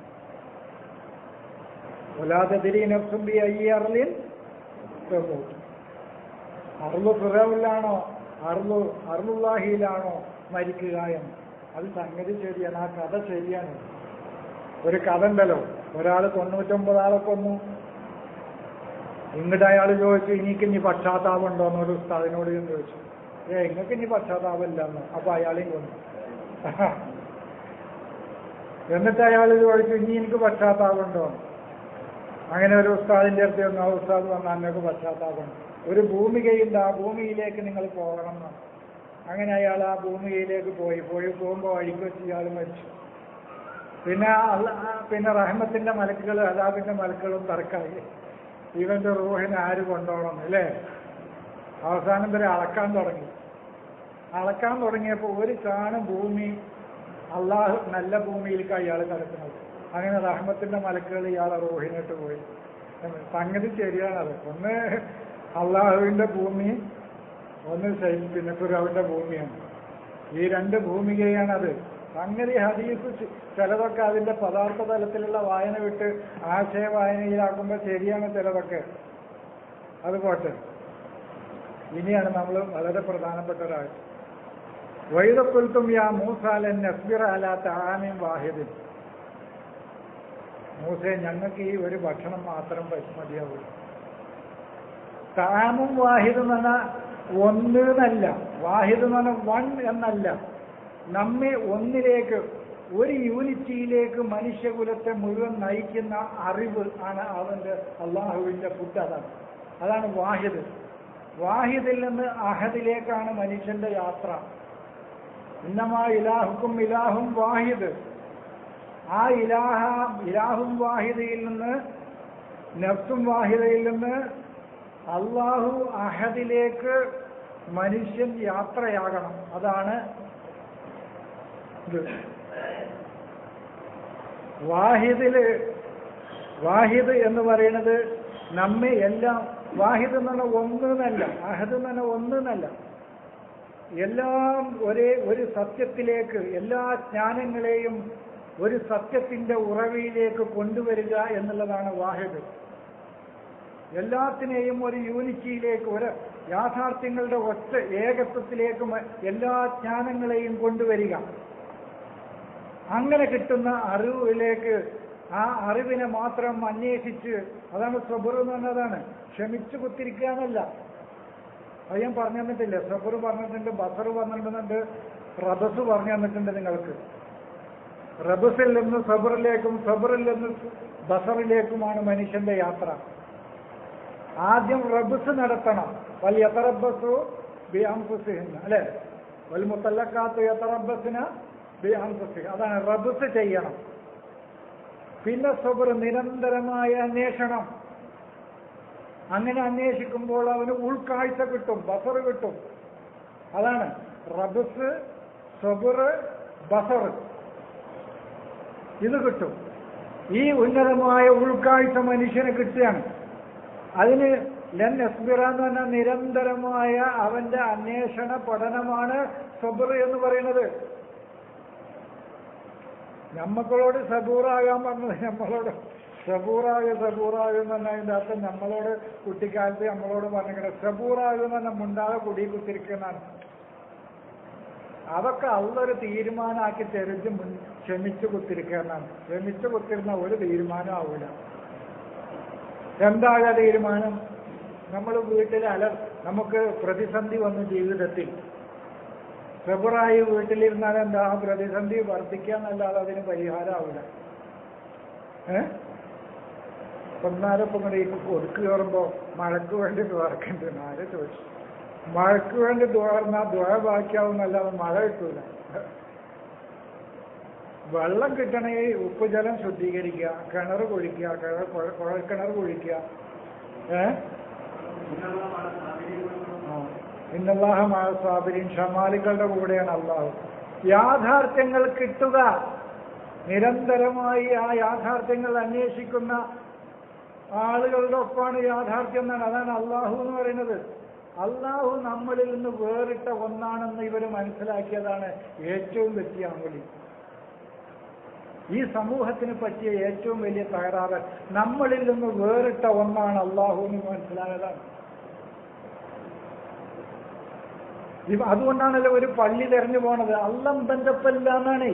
ഒലാതെ തിരി നഫ്സും ബി ഐ അർലിൻ അറുളു ഫിറവിലാണോ അറുളു അറുളുല്ലാഹിയിലാണോ മരിക്കുക എന്ന് അത് സംഗതി ശരിയാണ് ആ കഥ ശരിയാണ് ഒരു കഥ ഉണ്ടല്ലോ ഒരാൾ തൊണ്ണൂറ്റൊമ്പത് ആളെ കൊന്നു ഇങ്ങോട്ട് അയാൾ ചോദിച്ചു എനിക്ക് ഇനി പക്ഷാതാപം ഉണ്ടോ എന്നൊരു ഉസ്താദിനോട് ഞാൻ ചോദിച്ചു ഏ നിങ്ങൾക്ക് ഇനി പക്ഷാതാപമില്ല എന്ന് അപ്പൊ അയാളെയും കൊന്നു എന്നിട്ട് അയാൾ ചോദിച്ചു ഇനി എനിക്ക് പശ്ചാത്താപം ഉണ്ടോ അങ്ങനെ ഒരു ഉസ്താദിന്റെ അടുത്ത് വന്നു ആ ഉസ്താദ് വന്നാൽ നിങ്ങൾക്ക് പശ്ചാത്താപം ഒരു ഭൂമികയുണ്ട് ആ ഭൂമിയിലേക്ക് നിങ്ങൾ പോകണം എന്ന് അങ്ങനെ അയാൾ ആ ഭൂമികയിലേക്ക് പോയി പോയി പോകുമ്പോൾ വഴിക്ക് വെച്ച് ഇയാൾ മരിച്ചു പിന്നെ അല്ല- പിന്നെ റഹ്മത്തിന്റെ മലക്കുകൾ അതാബിന്റെ മലക്കുകളും തർക്കായി ഇവന്റെ റൂഹിനെ ആര് കൊണ്ടോണം അല്ലേ അവസാനം വരെ അളക്കാൻ തുടങ്ങി അളക്കാൻ തുടങ്ങിയപ്പോൾ ഒരു ചാണ് ഭൂമി അള്ളാഹു നല്ല ഭൂമിയിലേക്ക് അയാൾ കിടക്കുന്നത് അങ്ങനെ റഹ്മത്തിന്റെ മലക്കുകൾ ഇയാളെ റോഹിനിട്ട് പോയി സംഗതി ശരിയാണത് ഒന്ന് അള്ളാഹുവിന്റെ ഭൂമി ഒന്ന് ശൈ- പിന്നെ ഫിറോവിന്റെ ഭൂമിയാണ് ഈ രണ്ട് ഭൂമികയാണത് സംഗതി ഹദീസ് ചി- ചിലതൊക്കെ അതിന്റെ പദാർത്ഥ തലത്തിലുള്ള വായന വിട്ട് ആശയ വായനയിലാക്കുമ്പോൾ ശരിയാണ് ചിലതൊക്കെ അത് പോട്ടെ ഇനിയാണ് നമ്മൾ വളരെ പ്രധാനപ്പെട്ട ഒരാഴ്ച വൈദക്കുൽത്തും യാ മൂസാലൻ നസ്ബിർ അലാത്ത ആമീൻ വാഹിദിൻ മൂസെ ഞങ്ങൾക്ക് ഈ ഒരു ഭക്ഷണം മാത്രം പറ്റി മതിയാവും താമും വാഹിദ് എന്ന് പറഞ്ഞാൽ ഒന്ന് എന്നല്ല വാഹിദ് എന്ന് പറഞ്ഞാൽ വൺ എന്നല്ല നമ്മെ ഒന്നിലേക്ക് ഒരു യൂണിറ്റിയിലേക്ക് മനുഷ്യകുലത്തെ മുഴുവൻ നയിക്കുന്ന അറിവ് ആണ് അവന്റെ അള്ളാഹുവിന്റെ ഫുഡ് അതാണ് അതാണ് വാഹിദ് വാഹിദിൽ നിന്ന് അഹദിലേക്കാണ് മനുഷ്യന്റെ യാത്ര ഇന്നമാ ഇലാഹുക്കും ഇലാഹും വാഹിദ് ആ ഇലാഹ ഇലാഹും വാഹിദയിൽ നിന്ന് നഫ്സും വാഹിദയിൽ നിന്ന് അള്ളാഹു അഹദിലേക്ക് മനുഷ്യൻ യാത്രയാകണം അതാണ് ഇത് വാഹിദില് വാഹിദ് എന്ന് പറയുന്നത് നമ്മെ എല്ലാം വാഹിദ് എന്ന് പറഞ്ഞാൽ ഒന്ന് എന്നല്ല അഹദ് എന്ന് പറഞ്ഞാൽ ഒന്ന് എന്നല്ല എല്ലാം ഒരേ ഒരു സത്യത്തിലേക്ക് എല്ലാ ജ്ഞാനങ്ങളെയും ഒരു സത്യത്തിന്റെ ഉറവിയിലേക്ക് കൊണ്ടുവരിക എന്നുള്ളതാണ് വാഹിദ് എല്ലാത്തിനെയും ഒരു യൂണിറ്റിയിലേക്ക് ഒരു യാഥാർത്ഥ്യങ്ങളുടെ ഒറ്റ ഏകത്വത്തിലേക്ക് മ- എല്ലാ ജ്ഞാനങ്ങളെയും കൊണ്ടുവരിക അങ്ങനെ കിട്ടുന്ന അറിവിലേക്ക് ആ അറിവിനെ മാത്രം അന്വേഷിച്ച് അതാണ് സബുർ എന്ന് പറഞ്ഞതാണ് ക്ഷമിച്ചു കുത്തിരിക്കാനല്ല അത് ഞാൻ പറഞ്ഞു തന്നിട്ടില്ല സബുർ പറഞ്ഞിട്ടുണ്ട് ബസർ പറഞ്ഞിട്ടുണ്ട് റബസ് പറഞ്ഞു തന്നിട്ടുണ്ട് നിങ്ങൾക്ക് റബസിൽ നിന്ന് സബറിലേക്കും സബറിൽ നിന്ന് ബസറിലേക്കുമാണ് മനുഷ്യന്റെ യാത്ര ആദ്യം റബസ് നടത്തണം വൽ യത്തറബസു ബി അംഫുസിഹിന് അല്ലെ വൽ മുത്തല്ലക്കാത്ത് യത്തറബസിന് ബി അംഫുസിഹ് അതാണ് റബസ് ചെയ്യണം പിന്നെ സബർ നിരന്തരമായ അന്വേഷണം അങ്ങനെ അന്വേഷിക്കുമ്പോൾ അവന് ഉൾക്കാഴ്ച കിട്ടും ബസർ കിട്ടും അതാണ് റബസ് സബർ ബസർ ഇത് കിട്ടും ഈ ഉന്നതമായ ഉൾക്കാഴ്ച മനുഷ്യന് കിട്ടുകയാണ് അതിന് ലൻ എസ്ബിറ എന്ന് പറഞ്ഞാൽ നിരന്തരമായ അവന്റെ അന്വേഷണ പഠനമാണ് സബർ എന്ന് പറയുന്നത് നമ്മക്കളോട് സബൂറാകാൻ പറഞ്ഞത് നമ്മളോട് സബൂറാകെ സബൂറാകും എന്ന് പറഞ്ഞാൽ അതിൻ്റെ അർത്ഥം നമ്മളോട് കുട്ടിക്കാലത്ത് നമ്മളോട് പറഞ്ഞിട്ട് സബൂറാകും എന്ന് പറഞ്ഞാൽ മുണ്ടാതെ കുടി കുത്തിരിക്കുന്നതാണ് അതൊക്കെ അള്ളൊരു തീരുമാനമാക്കി തെരഞ്ഞ് മുൻ ക്ഷമിച്ചു കുത്തിരിക്കുന്നതാണ് ക്ഷമിച്ചു കുത്തിരുന്ന ഒരു തീരുമാനം ആവില്ല എന്താകാ തീരുമാനം നമ്മൾ വീട്ടിൽ അല നമുക്ക് പ്രതിസന്ധി വന്നു ജീവിതത്തിൽ ഫെബ്രുവരി വീട്ടിലിരുന്നാൽ എന്താ ആ പ്രതിസന്ധി വർദ്ധിക്കാന്നല്ലാതെ അതിന് പരിഹാരമാവില്ല ഏ ഒന്നാരപ്പം കൂടെ ഈ ഒതുക്ക് കയറുമ്പോൾ മഴക്ക് വേണ്ടി ദ്വാരക്കുണ്ട് ആരെ ചോദിച്ചു മഴക്ക് വേണ്ടി ദ്വാർന്നാൽ ദ്വാര ബാക്കിയാവുന്നല്ലാതെ മഴ കിട്ടൂല വെള്ളം കിട്ടണമെങ്കിൽ ഉപ്പുജലം ശുദ്ധീകരിക്കുക കിണർ കുഴിക്കുക കിണർ കുഴ- കുഴൽക്കിണർ കുഴിക്കുക ഏ ഇന്നല്ലാഹ മായ സ്വാബിരിൻ ഷമാലികളുടെ കൂടെയാണ് അള്ളാഹു യാഥാർത്ഥ്യങ്ങൾ കിട്ടുക നിരന്തരമായി ആ യാഥാർത്ഥ്യങ്ങൾ അന്വേഷിക്കുന്ന ആളുകളുടെ ഒപ്പമാണ് യാഥാർത്ഥ്യം എന്നാണ് അതാണ് അള്ളാഹു എന്ന് പറയുന്നത് അള്ളാഹു നമ്മളിൽ നിന്ന് വേറിട്ട ഒന്നാണെന്ന് ഇവർ മനസ്സിലാക്കിയതാണ് ഏറ്റവും വലിയ അമലി ഈ സമൂഹത്തിന് പറ്റിയ ഏറ്റവും വലിയ തകരാറ് നമ്മളിൽ നിന്ന് വേറിട്ട ഒന്നാണ് അള്ളാഹു എന്ന് മനസ്സിലായതാണ് ഇവ അതുകൊണ്ടാണല്ലോ ഒരു പള്ളി തെരഞ്ഞു പോണത് അള്ളം ബന്ധപ്പല്ല എന്നാണ്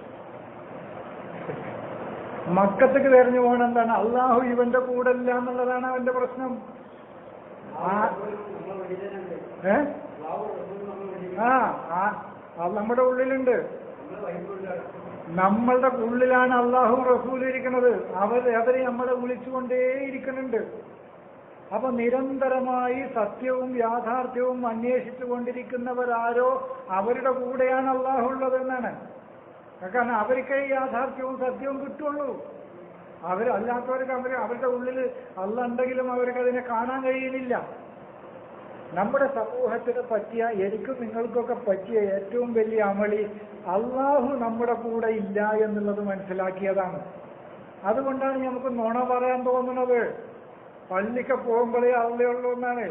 മക്കത്തേക്ക് തെരഞ്ഞു പോകണ എന്താണ് അള്ളാഹു ഇവന്റെ കൂടെ ഇല്ല എന്നുള്ളതാണ് അവന്റെ പ്രശ്നം ആ ഏ ആ ആ അത് നമ്മുടെ ഉള്ളിലുണ്ട് നമ്മളുടെ ഉള്ളിലാണ് അള്ളാഹു റസൂൽ ഇരിക്കുന്നത് അവർ അവരെ നമ്മളെ വിളിച്ചുകൊണ്ടേയിരിക്കുന്നുണ്ട് അപ്പൊ നിരന്തരമായി സത്യവും യാഥാർത്ഥ്യവും അന്വേഷിച്ചു കൊണ്ടിരിക്കുന്നവരാരോ അവരുടെ കൂടെയാണ് അള്ളാഹു ഉള്ളത് എന്നാണ് കാരണം അവർക്ക് ഈ യാഥാർത്ഥ്യവും സത്യവും കിട്ടുള്ളൂ അവർ അല്ലാത്തവർക്ക് അവർ അവരുടെ ഉള്ളിൽ അല്ല ഉണ്ടെങ്കിലും അവർക്ക് അതിനെ കാണാൻ കഴിയുന്നില്ല നമ്മുടെ സമൂഹത്തിന് പറ്റിയ എനിക്കും നിങ്ങൾക്കൊക്കെ പറ്റിയ ഏറ്റവും വലിയ അമളി അള്ളാഹു നമ്മുടെ കൂടെ ഇല്ല എന്നുള്ളത് മനസ്സിലാക്കിയതാണ് അതുകൊണ്ടാണ് നമുക്ക് നുണ പറയാൻ തോന്നുന്നത് പള്ളിക്ക് പോകുമ്പോഴേ അള്ളയുള്ളൂ എന്നാണ്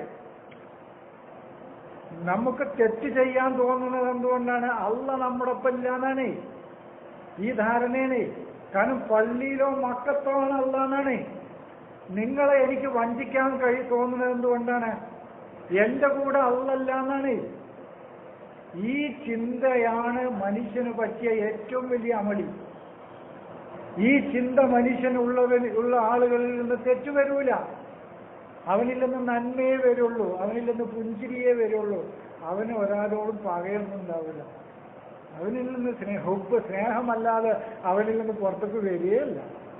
നമുക്ക് തെറ്റ് ചെയ്യാൻ തോന്നുന്നത് എന്തുകൊണ്ടാണ് അള്ള നമ്മുടെ ഒപ്പം ഇല്ലാന്നാണ് ഈ ധാരണയാണ് കാരണം പള്ളിയിലോ മക്കത്തോ ആണ് അള്ളാന്നാണ് നിങ്ങളെ എനിക്ക് വഞ്ചിക്കാൻ കഴി തോന്നുന്നത് എന്തുകൊണ്ടാണ് എന്റെ കൂടെ അള്ളല്ല എന്നാണ് ഈ ചിന്തയാണ് മനുഷ്യന് പറ്റിയ ഏറ്റവും വലിയ അമളി ഈ ചിന്ത മനുഷ്യനുള്ളവൻ ഉള്ള ആളുകളിൽ നിന്ന് തെറ്റു വരൂല അവനിൽ നിന്ന് നന്മയെ വരുള്ളൂ അവനിൽ നിന്ന് പുഞ്ചിരിയേ വരുള്ളൂ അവന് ഒരാളോടും പകയൊന്നും ഉണ്ടാവില്ല അവനിൽ നിന്ന് സ്നേഹ ഹുബ് സ്നേഹമല്ലാതെ അവനിൽ നിന്ന് പുറത്തേക്ക് വരികയില്ല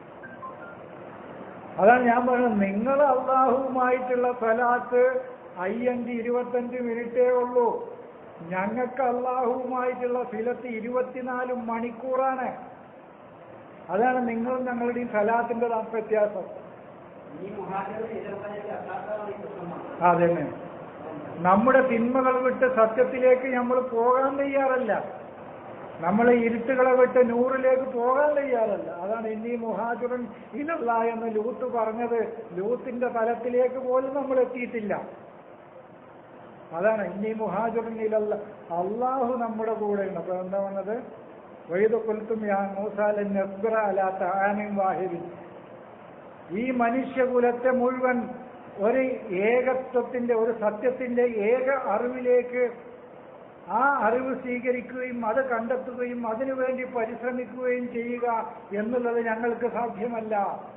അതാണ് ഞാൻ പറയുന്നത് നിങ്ങൾ അള്ളാഹുവുമായിട്ടുള്ള സ്വലാത്ത് അയ്യഞ്ച് ഇരുപത്തഞ്ച് മിനിറ്റേ ഉള്ളൂ ഞങ്ങൾക്ക് അള്ളാഹുവുമായിട്ടുള്ള ഫിലത്ത് ഇരുപത്തിനാല് മണിക്കൂറാണ് അതാണ് നിങ്ങളും ഞങ്ങളുടെയും സലാത്തിന്റെ വ്യത്യാസം ഈ മുഹാജിർ എതിർപ്പതിന്റെ അസാധാരണ ഈ പ്രശ്നമാണ് അതന്നെ നമ്മുടെ തിന്മകൾ വിട്ട് സത്യത്തിലേക്ക് നമ്മൾ പോകാൻ തയ്യാറല്ല നമ്മൾ ഇരുട്ടുകളെ വിട്ട് നൂറിലേക്ക് പോകാൻ തയ്യാറല്ല അതാണ് ഇന്നീ മുഹാജുറൻ ഇലല്ല എന്ന് ലൂത്ത് പറഞ്ഞത് ലൂത്തിന്റെ തലത്തിലേക്ക് പോലും നമ്മൾ എത്തിയിട്ടില്ല അതാണ് ഇന്നീ മുഹാജുറൻ ഇലല്ല അള്ളാഹു നമ്മുടെ കൂടെയുണ്ട് അപ്പൊ എന്താ പറഞ്ഞത് വൈദ കൊൽത്തും യാ മൂസാലൻ നസ്ബറ അലാത്ത ആനും വാഹിദിൻ ഈ മനുഷ്യകുലത്തെ മുഴുവൻ ഒരു ഏകത്വത്തിന്റെ ഒരു സത്യത്തിന്റെ ഏക അറിവിലേക്ക് ആ അറിവ് സ്വീകരിക്കുകയും അത് കണ്ടെത്തുകയും അതിനുവേണ്ടി പരിശ്രമിക്കുകയും ചെയ്യുക എന്നുള്ളത് ഞങ്ങൾക്ക് സാധ്യമല്ല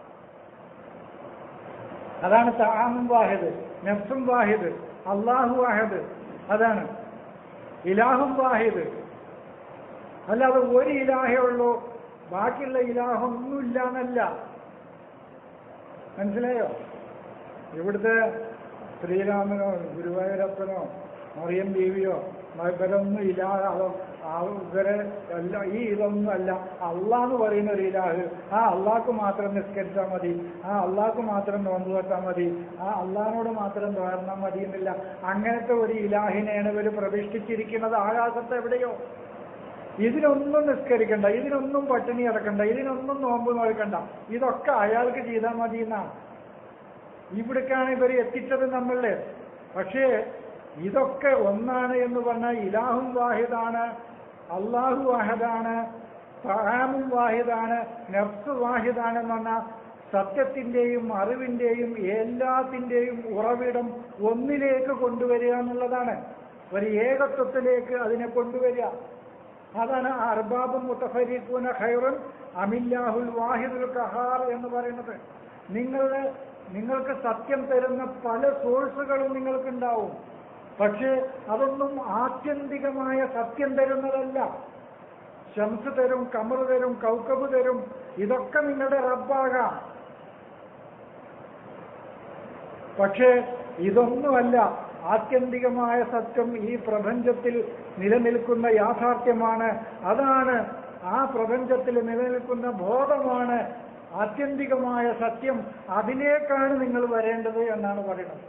അതാണ് താമും വാഹിദ് നഫ്സും വാഹിദ് അള്ളാഹു വാഹിദ് അതാണ് ഇലാഹും വാഹിദ് അല്ലാതെ ഒരു ഇലാഹേ ഉള്ളൂ ബാക്കിയുള്ള ഇലാഹൊന്നുമില്ല എന്നല്ല മനസ്സിലായോ ഇവിടുത്തെ ശ്രീരാമനോ ഗുരുവായൂരപ്പനോ മറിയം ദേവിയോ ഇവരൊന്നും ഇല്ലാതെ അതോ ആ ഇവരെ അല്ല ഈ ഇതൊന്നും അല്ല അള്ളാന്ന് പറയുന്ന ഒരു ഇലാഹ് ആ അള്ളാഹ്ക്ക് മാത്രം നിസ്കരിച്ചാൽ മതി ആ അള്ളാഹ്ക്ക് മാത്രം നോമ്പ് വെച്ചാൽ മതി ആ അള്ളാഹിനോട് മാത്രം തോരണം മതി എന്നില്ല അങ്ങനത്തെ ഒരു ഇലാഹിനെയാണ് ഇവർ പ്രതിഷ്ഠിച്ചിരിക്കുന്നത് ആകാശത്ത് എവിടെയോ ഇതിനൊന്നും നിസ്കരിക്കണ്ട ഇതിനൊന്നും പട്ടിണി കിടക്കണ്ട ഇതിനൊന്നും നോമ്പ് നോക്കണ്ട ഇതൊക്കെ അയാൾക്ക് ചെയ്താൽ മതി എന്നാണ് ഇവിടേക്കാണ് ഇവർ എത്തിച്ചത് നമ്മളില് പക്ഷേ ഇതൊക്കെ ഒന്നാണ് എന്ന് പറഞ്ഞാൽ ഇലാഹും വാഹിദാണ് അള്ളാഹു വാഹിദാണ് ഫഹാമും വാഹിദാണ് നഫ്സ് വാഹിദാണ് എന്ന് പറഞ്ഞാൽ സത്യത്തിന്റെയും അറിവിന്റെയും എല്ലാത്തിന്റെയും ഉറവിടം ഒന്നിലേക്ക് കൊണ്ടുവരിക എന്നുള്ളതാണ് ഒരു ഏകത്വത്തിലേക്ക് അതിനെ കൊണ്ടുവരിക അതാണ് അർബാബും മുത്തഫരീഖൂന ഖൈറുൻ അമില്ലാഹുൽ വാഹിദുൽ ഖഹാർ എന്ന് പറയുന്നത് നിങ്ങളുടെ നിങ്ങൾക്ക് സത്യം തരുന്ന പല സോഴ്സുകളും നിങ്ങൾക്കുണ്ടാവും പക്ഷേ അതൊന്നും ആത്യന്തികമായ സത്യം തരുന്നതല്ല ശംസ് തരും കമർ തരും കൗക്കബ് തരും ഇതൊക്കെ നിങ്ങളുടെ റബ്ബാകാം പക്ഷേ ഇതൊന്നുമല്ല ആത്യന്തികമായ സത്യം ഈ പ്രപഞ്ചത്തിൽ നിലനിൽക്കുന്ന യാഥാർത്ഥ്യമാണ് അതാണ് ആ പ്രപഞ്ചത്തിൽ നിലനിൽക്കുന്ന ബോധമാണ് ആത്യന്തികമായ സത്യം അതിലേക്കാണ് നിങ്ങൾ വരേണ്ടത് എന്നാണ് പറയുന്നത്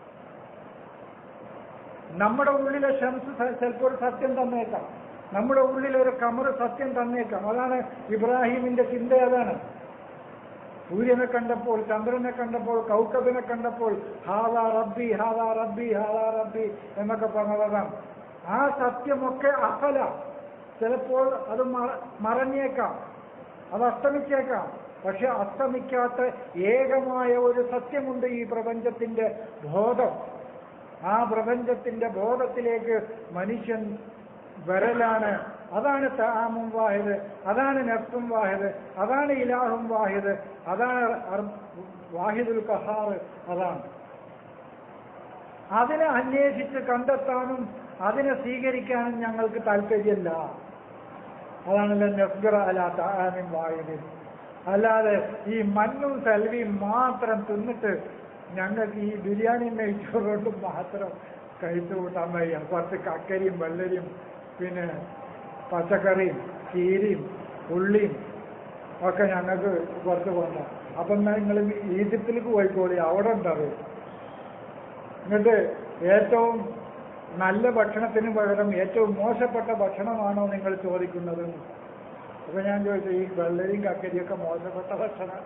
നമ്മുടെ ഉള്ളിലെ ഷംസ് ചിലപ്പോൾ ഒരു സത്യം തന്നേക്കാം നമ്മുടെ ഉള്ളിൽ ഒരു കമർ സത്യം തന്നേക്കാം അതാണ് ഇബ്രാഹിമിന്റെ ചിന്ത അതാണ് സൂര്യനെ കണ്ടപ്പോൾ ചന്ദ്രനെ കണ്ടപ്പോൾ കൗക്കബിനെ കണ്ടപ്പോൾ ഹാദാ റബ്ബി ഹാദാ റബ്ബി ഹാദാ റബ്ബി എന്നൊക്കെ പറഞ്ഞതാണ് ആ സത്യമൊക്കെ അഫല ചിലപ്പോൾ അത് മറ- മറഞ്ഞേക്കാം അത് അസ്തമിച്ചേക്കാം പക്ഷെ അസ്തമിക്കാത്ത ഏകമായ ഒരു സത്യമുണ്ട് ഈ പ്രപഞ്ചത്തിന്റെ ബോധം ആ പ്രപഞ്ചത്തിന്റെ ബോധത്തിലേക്ക് മനുഷ്യൻ വരലാണ് അതാണ് താമും വാഹിദ് അതാണ് നഫ്സും വാഹിദ് അതാണ് ഇലാഹും വാഹിദ് അതാണ് അർ- വാഹിദുൽ കഹാർ അതാണ് അതിനെ അന്വേഷിച്ച് കണ്ടെത്താനും അതിനെ സ്വീകരിക്കാനും ഞങ്ങൾക്ക് താല്പര്യമില്ല അതാണല്ലോ നഫ്ഗർ അല താമിൻ വാഹിദിൻ അല്ലാതെ ഈ മണ്ണും സെൽവിയും മാത്രം തിന്നിട്ട് ഞങ്ങൾക്ക് ഈ ബിരിയാണി നെയ്ച്ചോറുകൊണ്ട് മാത്രം കഴിച്ചു കൂട്ടാൻ വയ്യ കുറച്ച് കക്കരിയും വെള്ളരിയും പിന്നെ പച്ചക്കറിയും ചീരയും ഉള്ളിയും ഒക്കെ ഞങ്ങൾക്ക് കുറച്ച് കൊണ്ട അപ്പം നിങ്ങൾ ഈജിപ്തിലേക്ക് പോയിക്കോളി അവിടെ ഉണ്ടത് എന്നിട്ട് ഏറ്റവും നല്ല ഭക്ഷണത്തിന് പകരം ഏറ്റവും മോശപ്പെട്ട ഭക്ഷണമാണോ നിങ്ങൾ ചോദിക്കുന്നത് അപ്പൊ ഞാൻ ചോദിച്ചു ഈ വെള്ളരിയും കക്കരിയൊക്കെ മോശപ്പെട്ട ഭക്ഷണം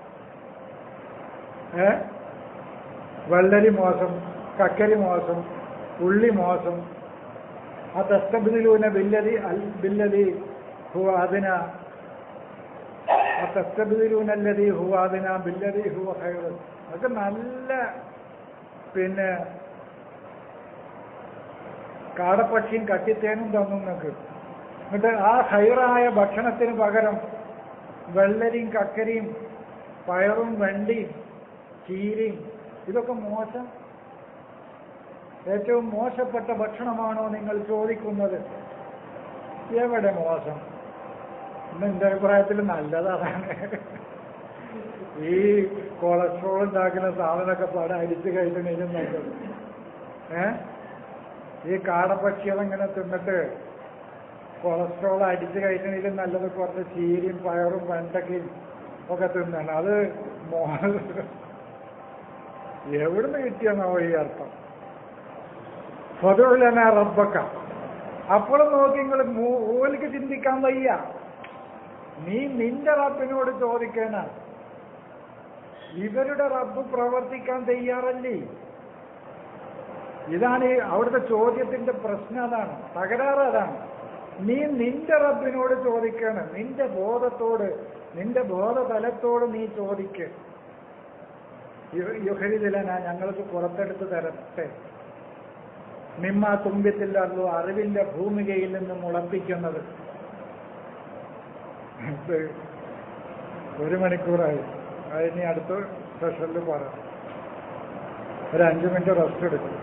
ഏ വെള്ളരി മോശം കക്കരി മോശം ഉള്ളി മോശം ആ തസ്തബിലൂന ബില്ലതി അൽ ബില്ലതി ഹുവ അതിന ആ തസ്തബിലൂനല്ലതി ഹുവ അതിന ബില്ലതി ഹുവ ഹൈറ് അതൊക്കെ നല്ല പിന്നെ കാടപ്പക്ഷിയും കട്ടിത്തേനും തന്നു നിങ്ങൾക്ക് എന്നിട്ട് ആ ഹൈറായ ഭക്ഷണത്തിന് പകരം വെള്ളരിയും കക്കരിയും പയറും വെണ്ടിയും ചീരയും ഇതൊക്കെ മോശം ഏറ്റവും മോശപ്പെട്ട ഭക്ഷണമാണോ നിങ്ങൾ ചോദിക്കുന്നത് എവിടെ മോശം ഇന്ന് എൻ്റെ അഭിപ്രായത്തിൽ നല്ലതാണ് ഈ കൊളസ്ട്രോൾ ഉണ്ടാക്കുന്ന സാധനമൊക്കെ പാടെ അരിച്ചു കഴിക്കുന്നതിനും നല്ലത് ഏ ഈ കാടപ്പക്ഷികളിങ്ങനെ തിന്നിട്ട് കൊളസ്ട്രോൾ അടിച്ചു കഴിക്കുന്നതിലും നല്ലത് കുറച്ച് ചീരയും പയറും വെണ്ടക്കയും ഒക്കെ തിന്നാണ് അത് മോ എവിടുന്ന് കിട്ടിയെന്നാവോ ഈ അർത്ഥം ഫതുലന റബ്ബക്ക അപ്പോഴും നോക്കി നിങ്ങൾ ഓലിക്ക് ചിന്തിക്കാൻ വയ്യ നീ നിന്റെ റബ്ബിനോട് ചോദിക്കാന ഇവരുടെ റബ്ബ് പ്രവർത്തിക്കാൻ തയ്യാറല്ലേ ഇതാണ് ഈ അവിടുത്തെ ചോദ്യത്തിന്റെ പ്രശ്നം അതാണ് തകരാറ് അതാണ് നീ നിന്റെ റബ്ബിനോട് ചോദിക്കണം നിന്റെ ബോധത്തോട് നിന്റെ ബോധതലത്തോട് നീ ചോദിക്ക് യുഹരിതിലന ഞങ്ങൾക്ക് പുറത്തെടുത്ത് തരട്ടെ നിമ്മ തുമ്പിത്തില്ലല്ലോ അറിവിന്റെ ഭൂമികയിൽ നിന്ന് മുളപ്പിക്കുന്നത് ഇത് ഒരു മണിക്കൂറായി അതിനി അടുത്ത സെഷനിൽ പറയാം ഒരു അഞ്ചു മിനിറ്റ് റെസ്റ്റ് എടുക്കും